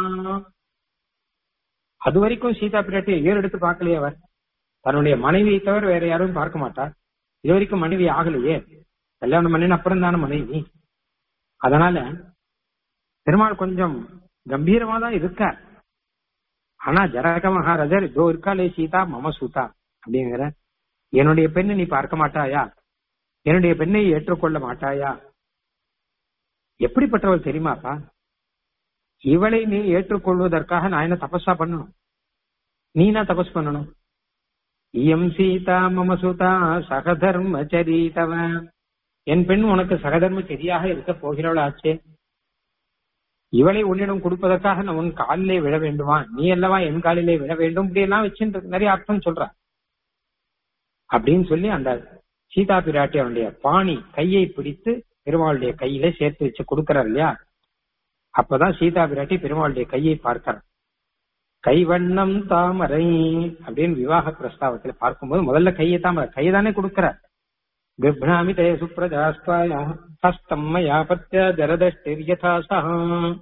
அது வரைக்கும் சீதா பிராட்டியை ஏறெடுத்து பார்க்கலையே அவர் தன்னுடைய மனைவியை தவிர வேற யாரும் பார்க்க மாட்டார் இது வரைக்கும் மனைவி ஆகலையே கல்யாணம் பண்ணின அப்புறம் தானே மனைவி அதனால பெருமாள் கொஞ்சம் கம்பீரமா தான் இருக்கார் ஆனா ஜனக மகாராஜர் இதோ இருக்காளே சீதா மம சூதா அப்படிங்கிற என்னுடைய பெண்ணை நீ பார்க்க மாட்டாயா என்னுடைய பெண்ணை ஏற்றுக்கொள்ள மாட்டாயா எப்படிப்பட்டவள் தெரியுமாப்பா இவளை நீ ஏற்றுக்கொள்வதற்காக நான் என்ன தபஸா பண்ணணும் நீ நான் தபஸ் பண்ணணும் இயம் சீதா மம சுதா சகதர்ம சரிதவ என் பெண் உனக்கு சகதர்ம சரியாக இருக்க போகிறவள் ஆச்சே இவளை உன்னிடம் கொடுப்பதற்காக நான் உன் காலிலே விழ வேண்டுமா நீ அல்லவா என் காலிலே விழ வேண்டும் இப்படி எல்லாம் வச்சுட்டு நிறைய அர்த்தம் சொல்ற அப்படின்னு சொல்லி அந்த சீதா பிராட்டி அவனுடைய பாணி கையை பிடித்து பெருமாளுடைய கையில சேர்த்து வச்சு கொடுக்கிறார் இல்லையா அப்பதான் சீதா பிராட்டி பெருமாளுடைய கையை பார்க்கிறார் கைவண்ணம் தாமரை அப்படின்னு விவாக பிரஸ்தாவத்துல பார்க்கும்போது முதல்ல கையை தாமரை கையை தானே கொடுக்கிறார் பிப்ராமி தே சுப்ரஜாஸ்தாய ஹஸ்தம் மயா பத்ய ஜரதஷ்டிர்யதா சஹா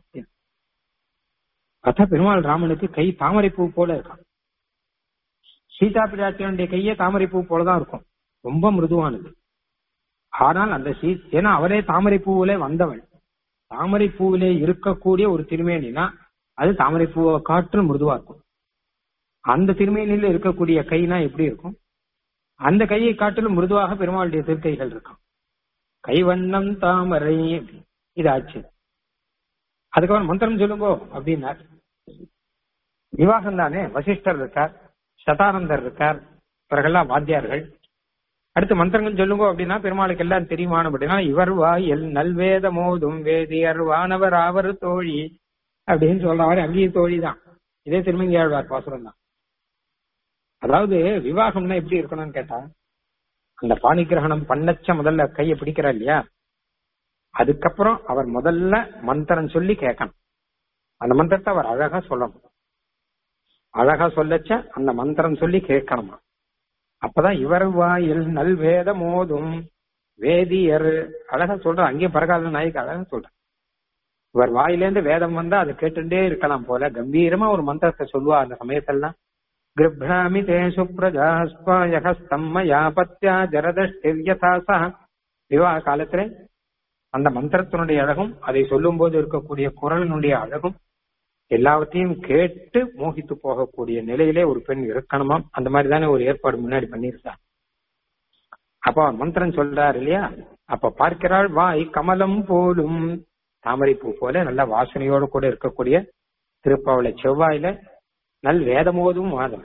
கதா பெருமாள் ராமனுக்கு கை தாமரை பூ போல இருக்கான் சீதா பிராட்டியனுடைய கையே தாமரை பூ போலதான் இருக்கும் ரொம்ப மிருதுவானது ஆனால் அந்த சீ ஏன்னா அவரே தாமரை பூவிலே வந்தவள் தாமரை பூவிலே இருக்கக்கூடிய ஒரு திருமேனினா அது தாமரை பூவை காற்று மிருதுவா இருக்கும் அந்த திருமேனில இருக்கக்கூடிய கைனா எப்படி இருக்கும் அந்த கையை காட்டிலும் மிருதுவாக பெருமாளுடைய திருக்கைகள் இருக்கும் கைவண்ணம் தாமரை இது ஆச்சு அதுக்கப்புறம் மந்திரம் சொல்லுங்கோ அப்படின்னார் விவாகம் தானே வசிஷ்டர் இருக்கார் சதானந்தர் இருக்கார் பிறகெல்லாம் வாத்தியார்கள் அடுத்து மந்திரங்கள் சொல்லுங்க அப்படின்னா பெருமாளுக்கு எல்லாம் தெரியுமான அப்படின்னா இவர் வாயில் நல்வேத மோதும் வேதியர் வானவர் ஆவர் தோழி அப்படின்னு சொல்றவர் அங்கேயும் தோழி தான் இதே திருமங்கியாழ்வார் பாசுரம் தான் அதாவது விவாகம்னா எப்படி இருக்கணும்னு கேட்டா அந்த பாணி கிரகணம் பண்ணச்ச முதல்ல கையை பிடிக்கிறார் இல்லையா அதுக்கப்புறம் அவர் முதல்ல மந்திரம் சொல்லி கேட்கணும் அந்த மந்திரத்தை அவர் அழகா சொல்லணும் அழகா சொல்லச்ச அந்த மந்திரம் சொல்லி கேட்கணுமா அப்பதான் இவர் வாயில் நல்வேத மோதும் வேதியர் அழகா சொல்ற அங்கேயும் பரகால நாய்க்கு அழகா சொல்ற இவர் வாயிலேருந்து வேதம் வந்தா அதை கேட்டுட்டே இருக்கலாம் போல கம்பீரமா ஒரு மந்திரத்தை சொல்லுவா அந்த சமயத்தெல்லாம் கிருப்ணாமி தே சுப்ரஜாஸ்பாயகஸ்தம்மயா பத்யா ஜரதஷ்டிர்யதாசா விவாக காலத்துல அந்த மந்திரத்தினுடைய அழகும் அதை சொல்லும் போது இருக்கக்கூடிய குரலினுடைய அழகும் எல்லாவற்றையும் கேட்டு மோகித்து போகக்கூடிய நிலையிலே ஒரு பெண் இருக்கணுமாம் அந்த மாதிரி தானே ஒரு ஏற்பாடு முன்னாடி பண்ணியிருந்தா அப்ப மந்திரம் சொல்றாரு இல்லையா அப்ப பார்க்கிறாள் வாய் கமலம் போலும் தாமரை பூ போல நல்ல வாசனையோடு கூட இருக்கக்கூடிய திருப்பாவளை செவ்வாயில நல் வேதமோதும் வாதம்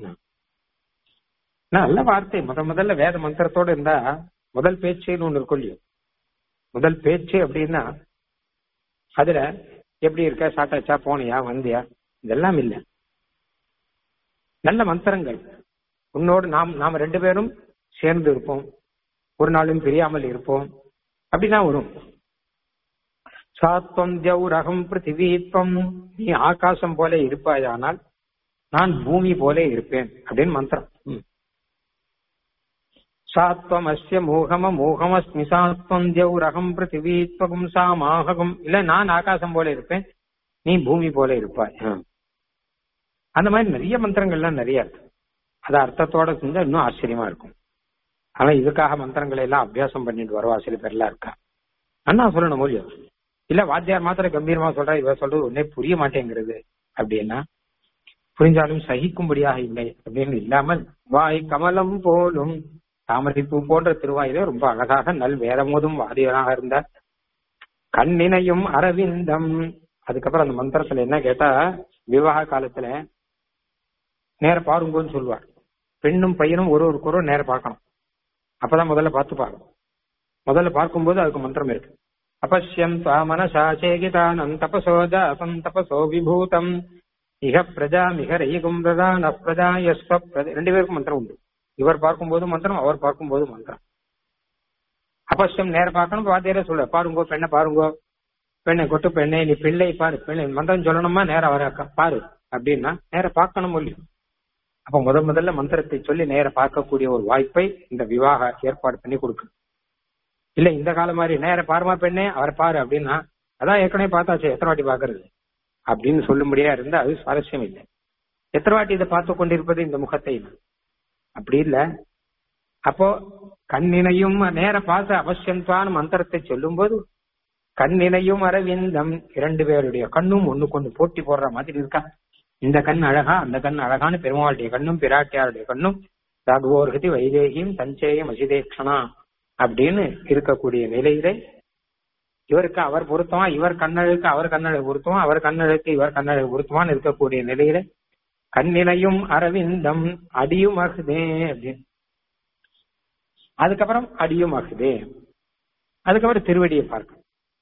நல்ல வார்த்தை முத முதல்ல வேத மந்திரத்தோட இருந்தா முதல் பேச்சுன்னு ஒண்ணு இருக்கும் இல்லையோ முதல் பேச்சு அப்படின்னா அதுல எப்படி இருக்க சாட்டாச்சா போனியா வந்தியா இதெல்லாம் இல்ல நல்ல மந்திரங்கள் உன்னோடு நாம் நாம ரெண்டு பேரும் சேர்ந்து இருப்போம் ஒரு நாளும் பிரியாமல் இருப்போம் அப்படிதான் வரும் சாத்வம் ஜௌரகம் பிருத்திவீத்வம் நீ ஆகாசம் போல இருப்பாயானால் நான் பூமி போல இருப்பேன் அப்படின்னு மந்திரம் சாத்வம் அஸ்ய மோகம மோகமஸ்மி சாத்வம் ஜௌரகம் பிருத்திவீத்வகம் சாமாககம் இல்ல நான் ஆகாசம் போல இருப்பேன் நீ பூமி போல இருப்பாய் ஆ. அந்த மாதிரி நிறைய மந்திரங்கள்லாம் நிறைய இருக்கு அது அர்த்தத்தோட செஞ்சா இன்னும் ஆச்சரியமா இருக்கும் ஆனா இதுக்காக மந்திரங்களை எல்லாம் அபியாசம் பண்ணிட்டு வருவா சில பேர்லாம் இருக்கா அண்ணா சொல்லணும் மூலியம் இல்ல வாத்தியார் மாத்திரம் கம்பீரமா சொல்றா இவ சொல்றது ஒன்னே புரிய மாட்டேங்கிறது அப்படின்னா புரிஞ்சாலும் சகிக்கும்படியாக இல்லை அப்படின்னு இல்லாமல் வாய் கமலம் போலும் தாமரைப்பூ போன்ற திருவாயிலே ரொம்ப அழகாக நல் வேதமோதும் வாதியராக இருந்தார் கண்ணினையும் அரவிந்தம் அதுக்கப்புறம் அந்த மந்திரத்துல என்ன கேட்டா விவாக காலத்துல நேர பாருங்கன்னு சொல்லுவார் பெண்ணும் பையனும் ஒரு ஒரு குரல் நேர பார்க்கணும் அப்பதான் முதல்ல பார்த்து பார்க்கணும் முதல்ல பார்க்கும்போது அதுக்கு மந்திரம் இருக்கு அபஷ்யம் துவா மனசா சேகிதானம் தபசோஜ அசம் தபசோ விபூதம் இக பிரஜா மிக ரயிகும் பிரதா ந பிரஜா யஸ்வ பிரஜா ரெண்டு பேருக்கும் மந்திரம் உண்டு இவர் பார்க்கும்போது மந்திரம் அவர் பார்க்கும்போது மந்திரம் அபஷ்யம் நேர பார்க்கணும் வாத்தியாரே சொல்ல பாருங்கோ பெண்ணை பாருங்கோ பெண்ணை கொட்டு பெண்ணை நீ பிள்ளை பாரு பெண்ணை மந்திரம் சொல்லணுமா நேரம் வர பாரு அப்படின்னா நேர பார்க்கணும் முடியும் அப்ப முத முதல்ல மந்திரத்தை சொல்லி நேர பார்க்கக்கூடிய ஒரு வாய்ப்பை இந்த விவாக ஏற்பாடு பண்ணி கொடுக்கு இல்ல இந்த காலம் மாதிரி நேர பாருமா பெண்ணே அவரை பாரு அப்படின்னா அதான் ஏற்கனவே பார்த்தாச்சு எத்தனை வாட்டி பாக்குறது அப்படின்னு சொல்லும்படியா இருந்தா அது சுவாரஸ்யம் இல்லை எத்தனை வாட்டி இதை பார்த்து கொண்டிருப்பது இந்த முகத்தை அப்படி இல்ல அப்போ கண்ணினையும் நேர பார்த்து அவசியம்தான் மந்திரத்தை சொல்லும் போது கண்ணினையும் அரவிந்தம் இரண்டு பேருடைய கண்ணும் ஒண்ணு கொண்டு போட்டி போடுற மாதிரி இருக்கா இந்த கண் அழகா அந்த கண் அழகான பெருமாளுடைய கண்ணும் பிராட்டியாருடைய கண்ணும் ராகுவோர்கதி வைதேகியும் தஞ்சேயம் அசிதேக்ஷனா அப்படின்னு இருக்கக்கூடிய நிலையிலே இவருக்கு அவர் பொருத்தமா இவர் கண்ணழுக்கு அவர் கண்ணழகு பொருத்தமா அவர் கண்ணழுக்கு இவர் கண்ணழகு பொருத்தமான்னு இருக்கக்கூடிய நிலையில கண்ணினையும் அரவிந்தம் அடியும் ஆகுதே அப்படின்னு அதுக்கப்புறம் அடியும் ஆகுதே அதுக்கப்புறம் திருவடியை பார்க்கணும்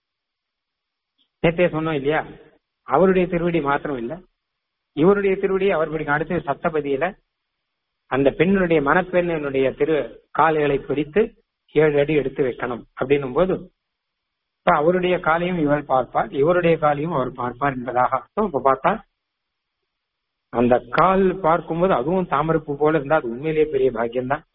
நேத்தே சொன்னோம் இல்லையா அவருடைய திருவடி மாத்திரம் இல்ல இவருடைய திருவடி அவர் பிடிக்கும் அடுத்து சப்தபதியில அந்த பெண்ணுடைய மணப்பெண்ணினுடைய திரு கால்களை பிடித்து ஏழு அடி எடுத்து வைக்கணும் அப்படின்னும் போது இப்ப அவருடைய காலையும் இவர் பார்ப்பார் இவருடைய காலையும் அவர் பார்ப்பார் என்பதாக அர்த்தம் இப்ப பார்த்தா அந்த கால் பார்க்கும்போது அதுவும் தாமரப்பு போல இருந்தா அது உண்மையிலேயே பெரிய பாக்கியம்தான்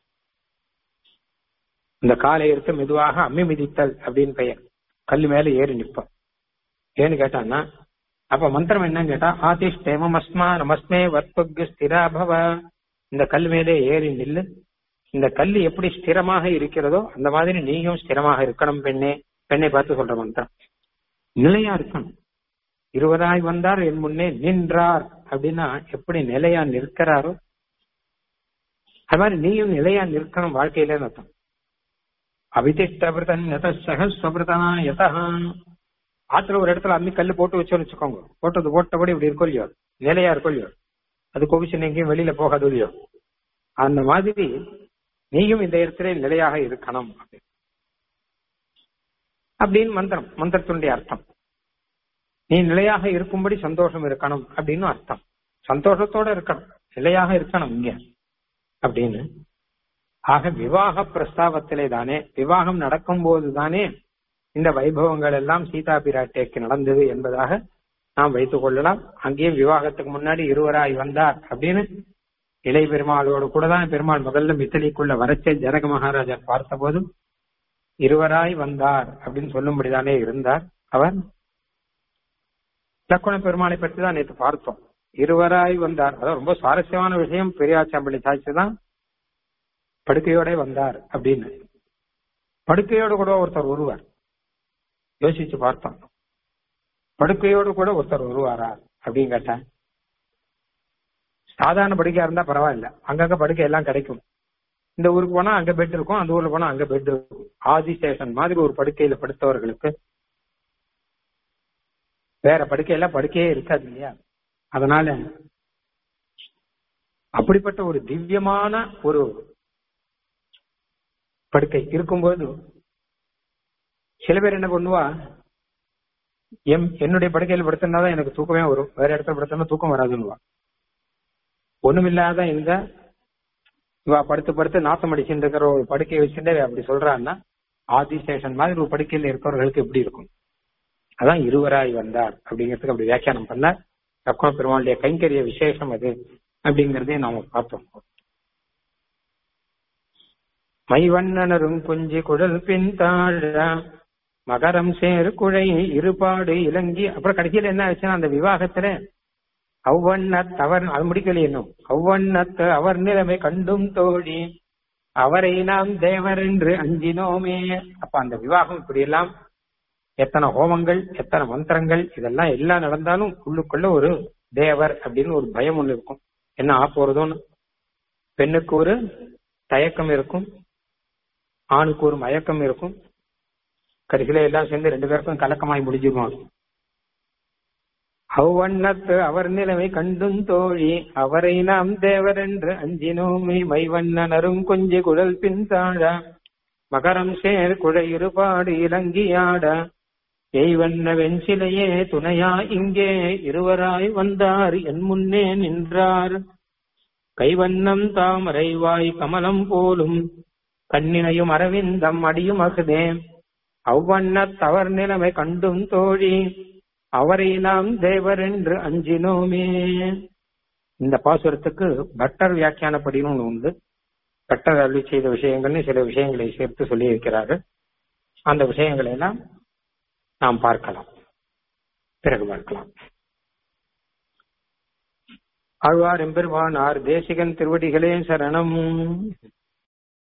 இந்த காலை எடுத்து மெதுவாக அம்மி மிதித்தல் அப்படின்னு பெயர் கல்லு மேல ஏறி நிற்போம் ஏன்னு கேட்டான்னா அப்ப மந்திரம் என்னன்னு கேட்டா ஆதிஷ்டேமம் அஸ்மா நமஸ்மே வற்புக்கு ஸ்திராபவ இந்த கல் மேலே ஏறி நில்லு இந்த கல் எப்படி ஸ்திரமாக இருக்கிறதோ அந்த மாதிரி நீயும் ஸ்திரமாக இருக்கணும் பெண்ணே பெண்ணை பார்த்து சொல்ற மந்திரம் நிலையா இருக்கணும் இருவராய் வந்தார் என் முன்னே நின்றார் அப்படின்னா எப்படி நிலையா நிற்கிறாரோ அது மாதிரி நீயும் நிலையா நிற்கணும் வாழ்க்கையில அர்த்தம் அபிதிஷ்டபிரதன் யத சகஸ்வபிரதனா யதா ஆத்துல ஒரு இடத்துல அம்மி கல்லு போட்டு வச்சோன்னு வச்சுக்கோங்க போட்டது போட்டபடி இப்படி இருக்கும் இல்லையோ நிலையா இருக்கும் இல்லையோ அது கோபிச்சு எங்கேயும் வெளியில போகாது இல்லையோ அந்த மாதிரி நீயும் இந்த இடத்துல நிலையாக இருக்கணும் அப்படின்னு மந்திரம் மந்திரத்தினுடைய அர்த்தம் நீ நிலையாக இருக்கும்படி சந்தோஷம் இருக்கணும் அப்படின்னு அர்த்தம் சந்தோஷத்தோட இருக்கணும் நிலையாக இருக்கணும் இங்க அப்படின்னு ஆக விவாக பிரஸ்தாபத்திலே தானே விவாகம் நடக்கும் போது தானே இந்த வைபவங்கள் எல்லாம் சீதா பிராட்டிக்கு நடந்தது என்பதாக நாம் வைத்துக் கொள்ளலாம் அங்கேயும் விவாகத்துக்கு முன்னாடி இருவராய் வந்தார் அப்படின்னு இளைய பெருமாளோடு கூட தான் பெருமாள் முதல்ல மித்தலிக்குள்ள வரச்சே ஜனக மகாராஜா பார்த்தபோது இருவராய் வந்தார் அப்படின்னு சொல்லும்படிதானே இருந்தார் அவர் லக்குண பெருமாளை பற்றி தான் நேற்று பார்த்தோம் இருவராய் வந்தார் அதாவது ரொம்ப சுவாரஸ்யமான விஷயம் பெரியாச்சாம்பள்ளி சாட்சி தான் படுக்கையோட வந்தார் அப்படின்னு படுக்கையோடு கூட ஒருத்தர் வருவார் யோசிச்சு பார்த்தோம் படுக்கையோடு கூட ஒருத்தர் வருவாரா அப்படின்னு கேட்டேன் சாதாரண படுக்கையா இருந்தா பரவாயில்ல அங்கங்க படுக்கை எல்லாம் கிடைக்கும் இந்த ஊருக்கு போனா அங்க பெட் இருக்கும் அந்த ஊர்ல போனா அங்க பெட் இருக்கும் ஆதி ஸ்டேஷன் மாதிரி ஒரு படுக்கையில படுத்தவர்களுக்கு வேற படுக்கையெல்லாம் படுக்கையே இருக்காது இல்லையா அதனால அப்படிப்பட்ட ஒரு திவ்யமான ஒரு படுக்கை இருக்கும்போது சில பேர் என்ன பண்ணுவா எம் என்னுடைய படுக்கையில் படுத்தினாதான் எனக்கு தூக்கமே வரும் வேற இடத்துல படுத்தனா தூக்கம் வராதுன்னுவா ஒண்ணுமில்லாத இந்த இவா படுத்து படுத்து நாத்தம் அடிச்சுட்டு இருக்கிற ஒரு படுக்கையை வச்சுட்டு அப்படி சொல்றான்னா ஆதி ஸ்டேஷன் மாதிரி ஒரு படுக்கையில் இருக்கிறவர்களுக்கு எப்படி இருக்கும் அதான் இருவராய் வந்தார் அப்படிங்கிறதுக்கு அப்படி வியாக்கியானம் பண்ணார் தக்குவ பெருமாளுடைய கைங்கரிய விசேஷம் அது அப்படிங்கறதே நாம பார்த்தோம் மைவண்ணனரும் குஞ்சி குடல் பின் தாழ மகரம் சேர் குழை இருபாடு இலங்கி அப்புறம் கடைசியில என்ன ஆச்சுன்னா அந்த விவாகத்துல அவ்வண்ணத் அவர் அது முடிக்கல இன்னும் அவ்வண்ணத்து அவர் நிலைமை கண்டும் தோழி அவரை நாம் தேவர் என்று அஞ்சினோமே அப்ப அந்த விவாகம் இப்படி எல்லாம் எத்தனை ஹோமங்கள் எத்தனை மந்திரங்கள் இதெல்லாம் எல்லாம் நடந்தாலும் உள்ளுக்குள்ள ஒரு தேவர் அப்படின்னு ஒரு பயம் ஒண்ணு இருக்கும் என்ன ஆ போறதோன்னு பெண்ணுக்கு ஒரு தயக்கம் இருக்கும் ஆணுக்கு ஒரு மயக்கம் இருக்கும் கடைசியில எல்லாம் சேர்ந்து ரெண்டு பேருக்கும் கலக்கமாய் முடிஞ்சிருவாங்க அவ்வண்ணத்து அவர் நிலைமை கண்டும் தோழி அவரை நாம் தேவர் என்று அஞ்சினோமே மைவண்ணன் அருங்கொஞ்சி குழல் பின் தாழ மகரம் சேர் குழை இருபாடு இலங்கியாட எய்வண்ண வெண்சிலையே துணையா இங்கே இருவராய் வந்தார் என் முன்னே நின்றார் கைவண்ணம் தாமரை வாய் கமலம் போலும் கண்ணினையும் அரவிந்தம் அடியும் அகுதே அவ்வண்ணத் தவர் நிலைமை கண்டும் தோழி அவரை நாம் தேவர் என்று அஞ்சினோமே இந்த பாசுரத்துக்கு பட்டர் வியாக்கியானப்படின்னு ஒண்ணு உண்டு பட்டர் அருளி செய்த விஷயங்கள்னு சில விஷயங்களை சேர்த்து சொல்லி இருக்கிறார்கள் அந்த விஷயங்களை எல்லாம் நாம் பார்க்கலாம் பிறகு பார்க்கலாம் ஆழ்வார் எம்பெருமானார் தேசிகன் திருவடிகளே சரணம்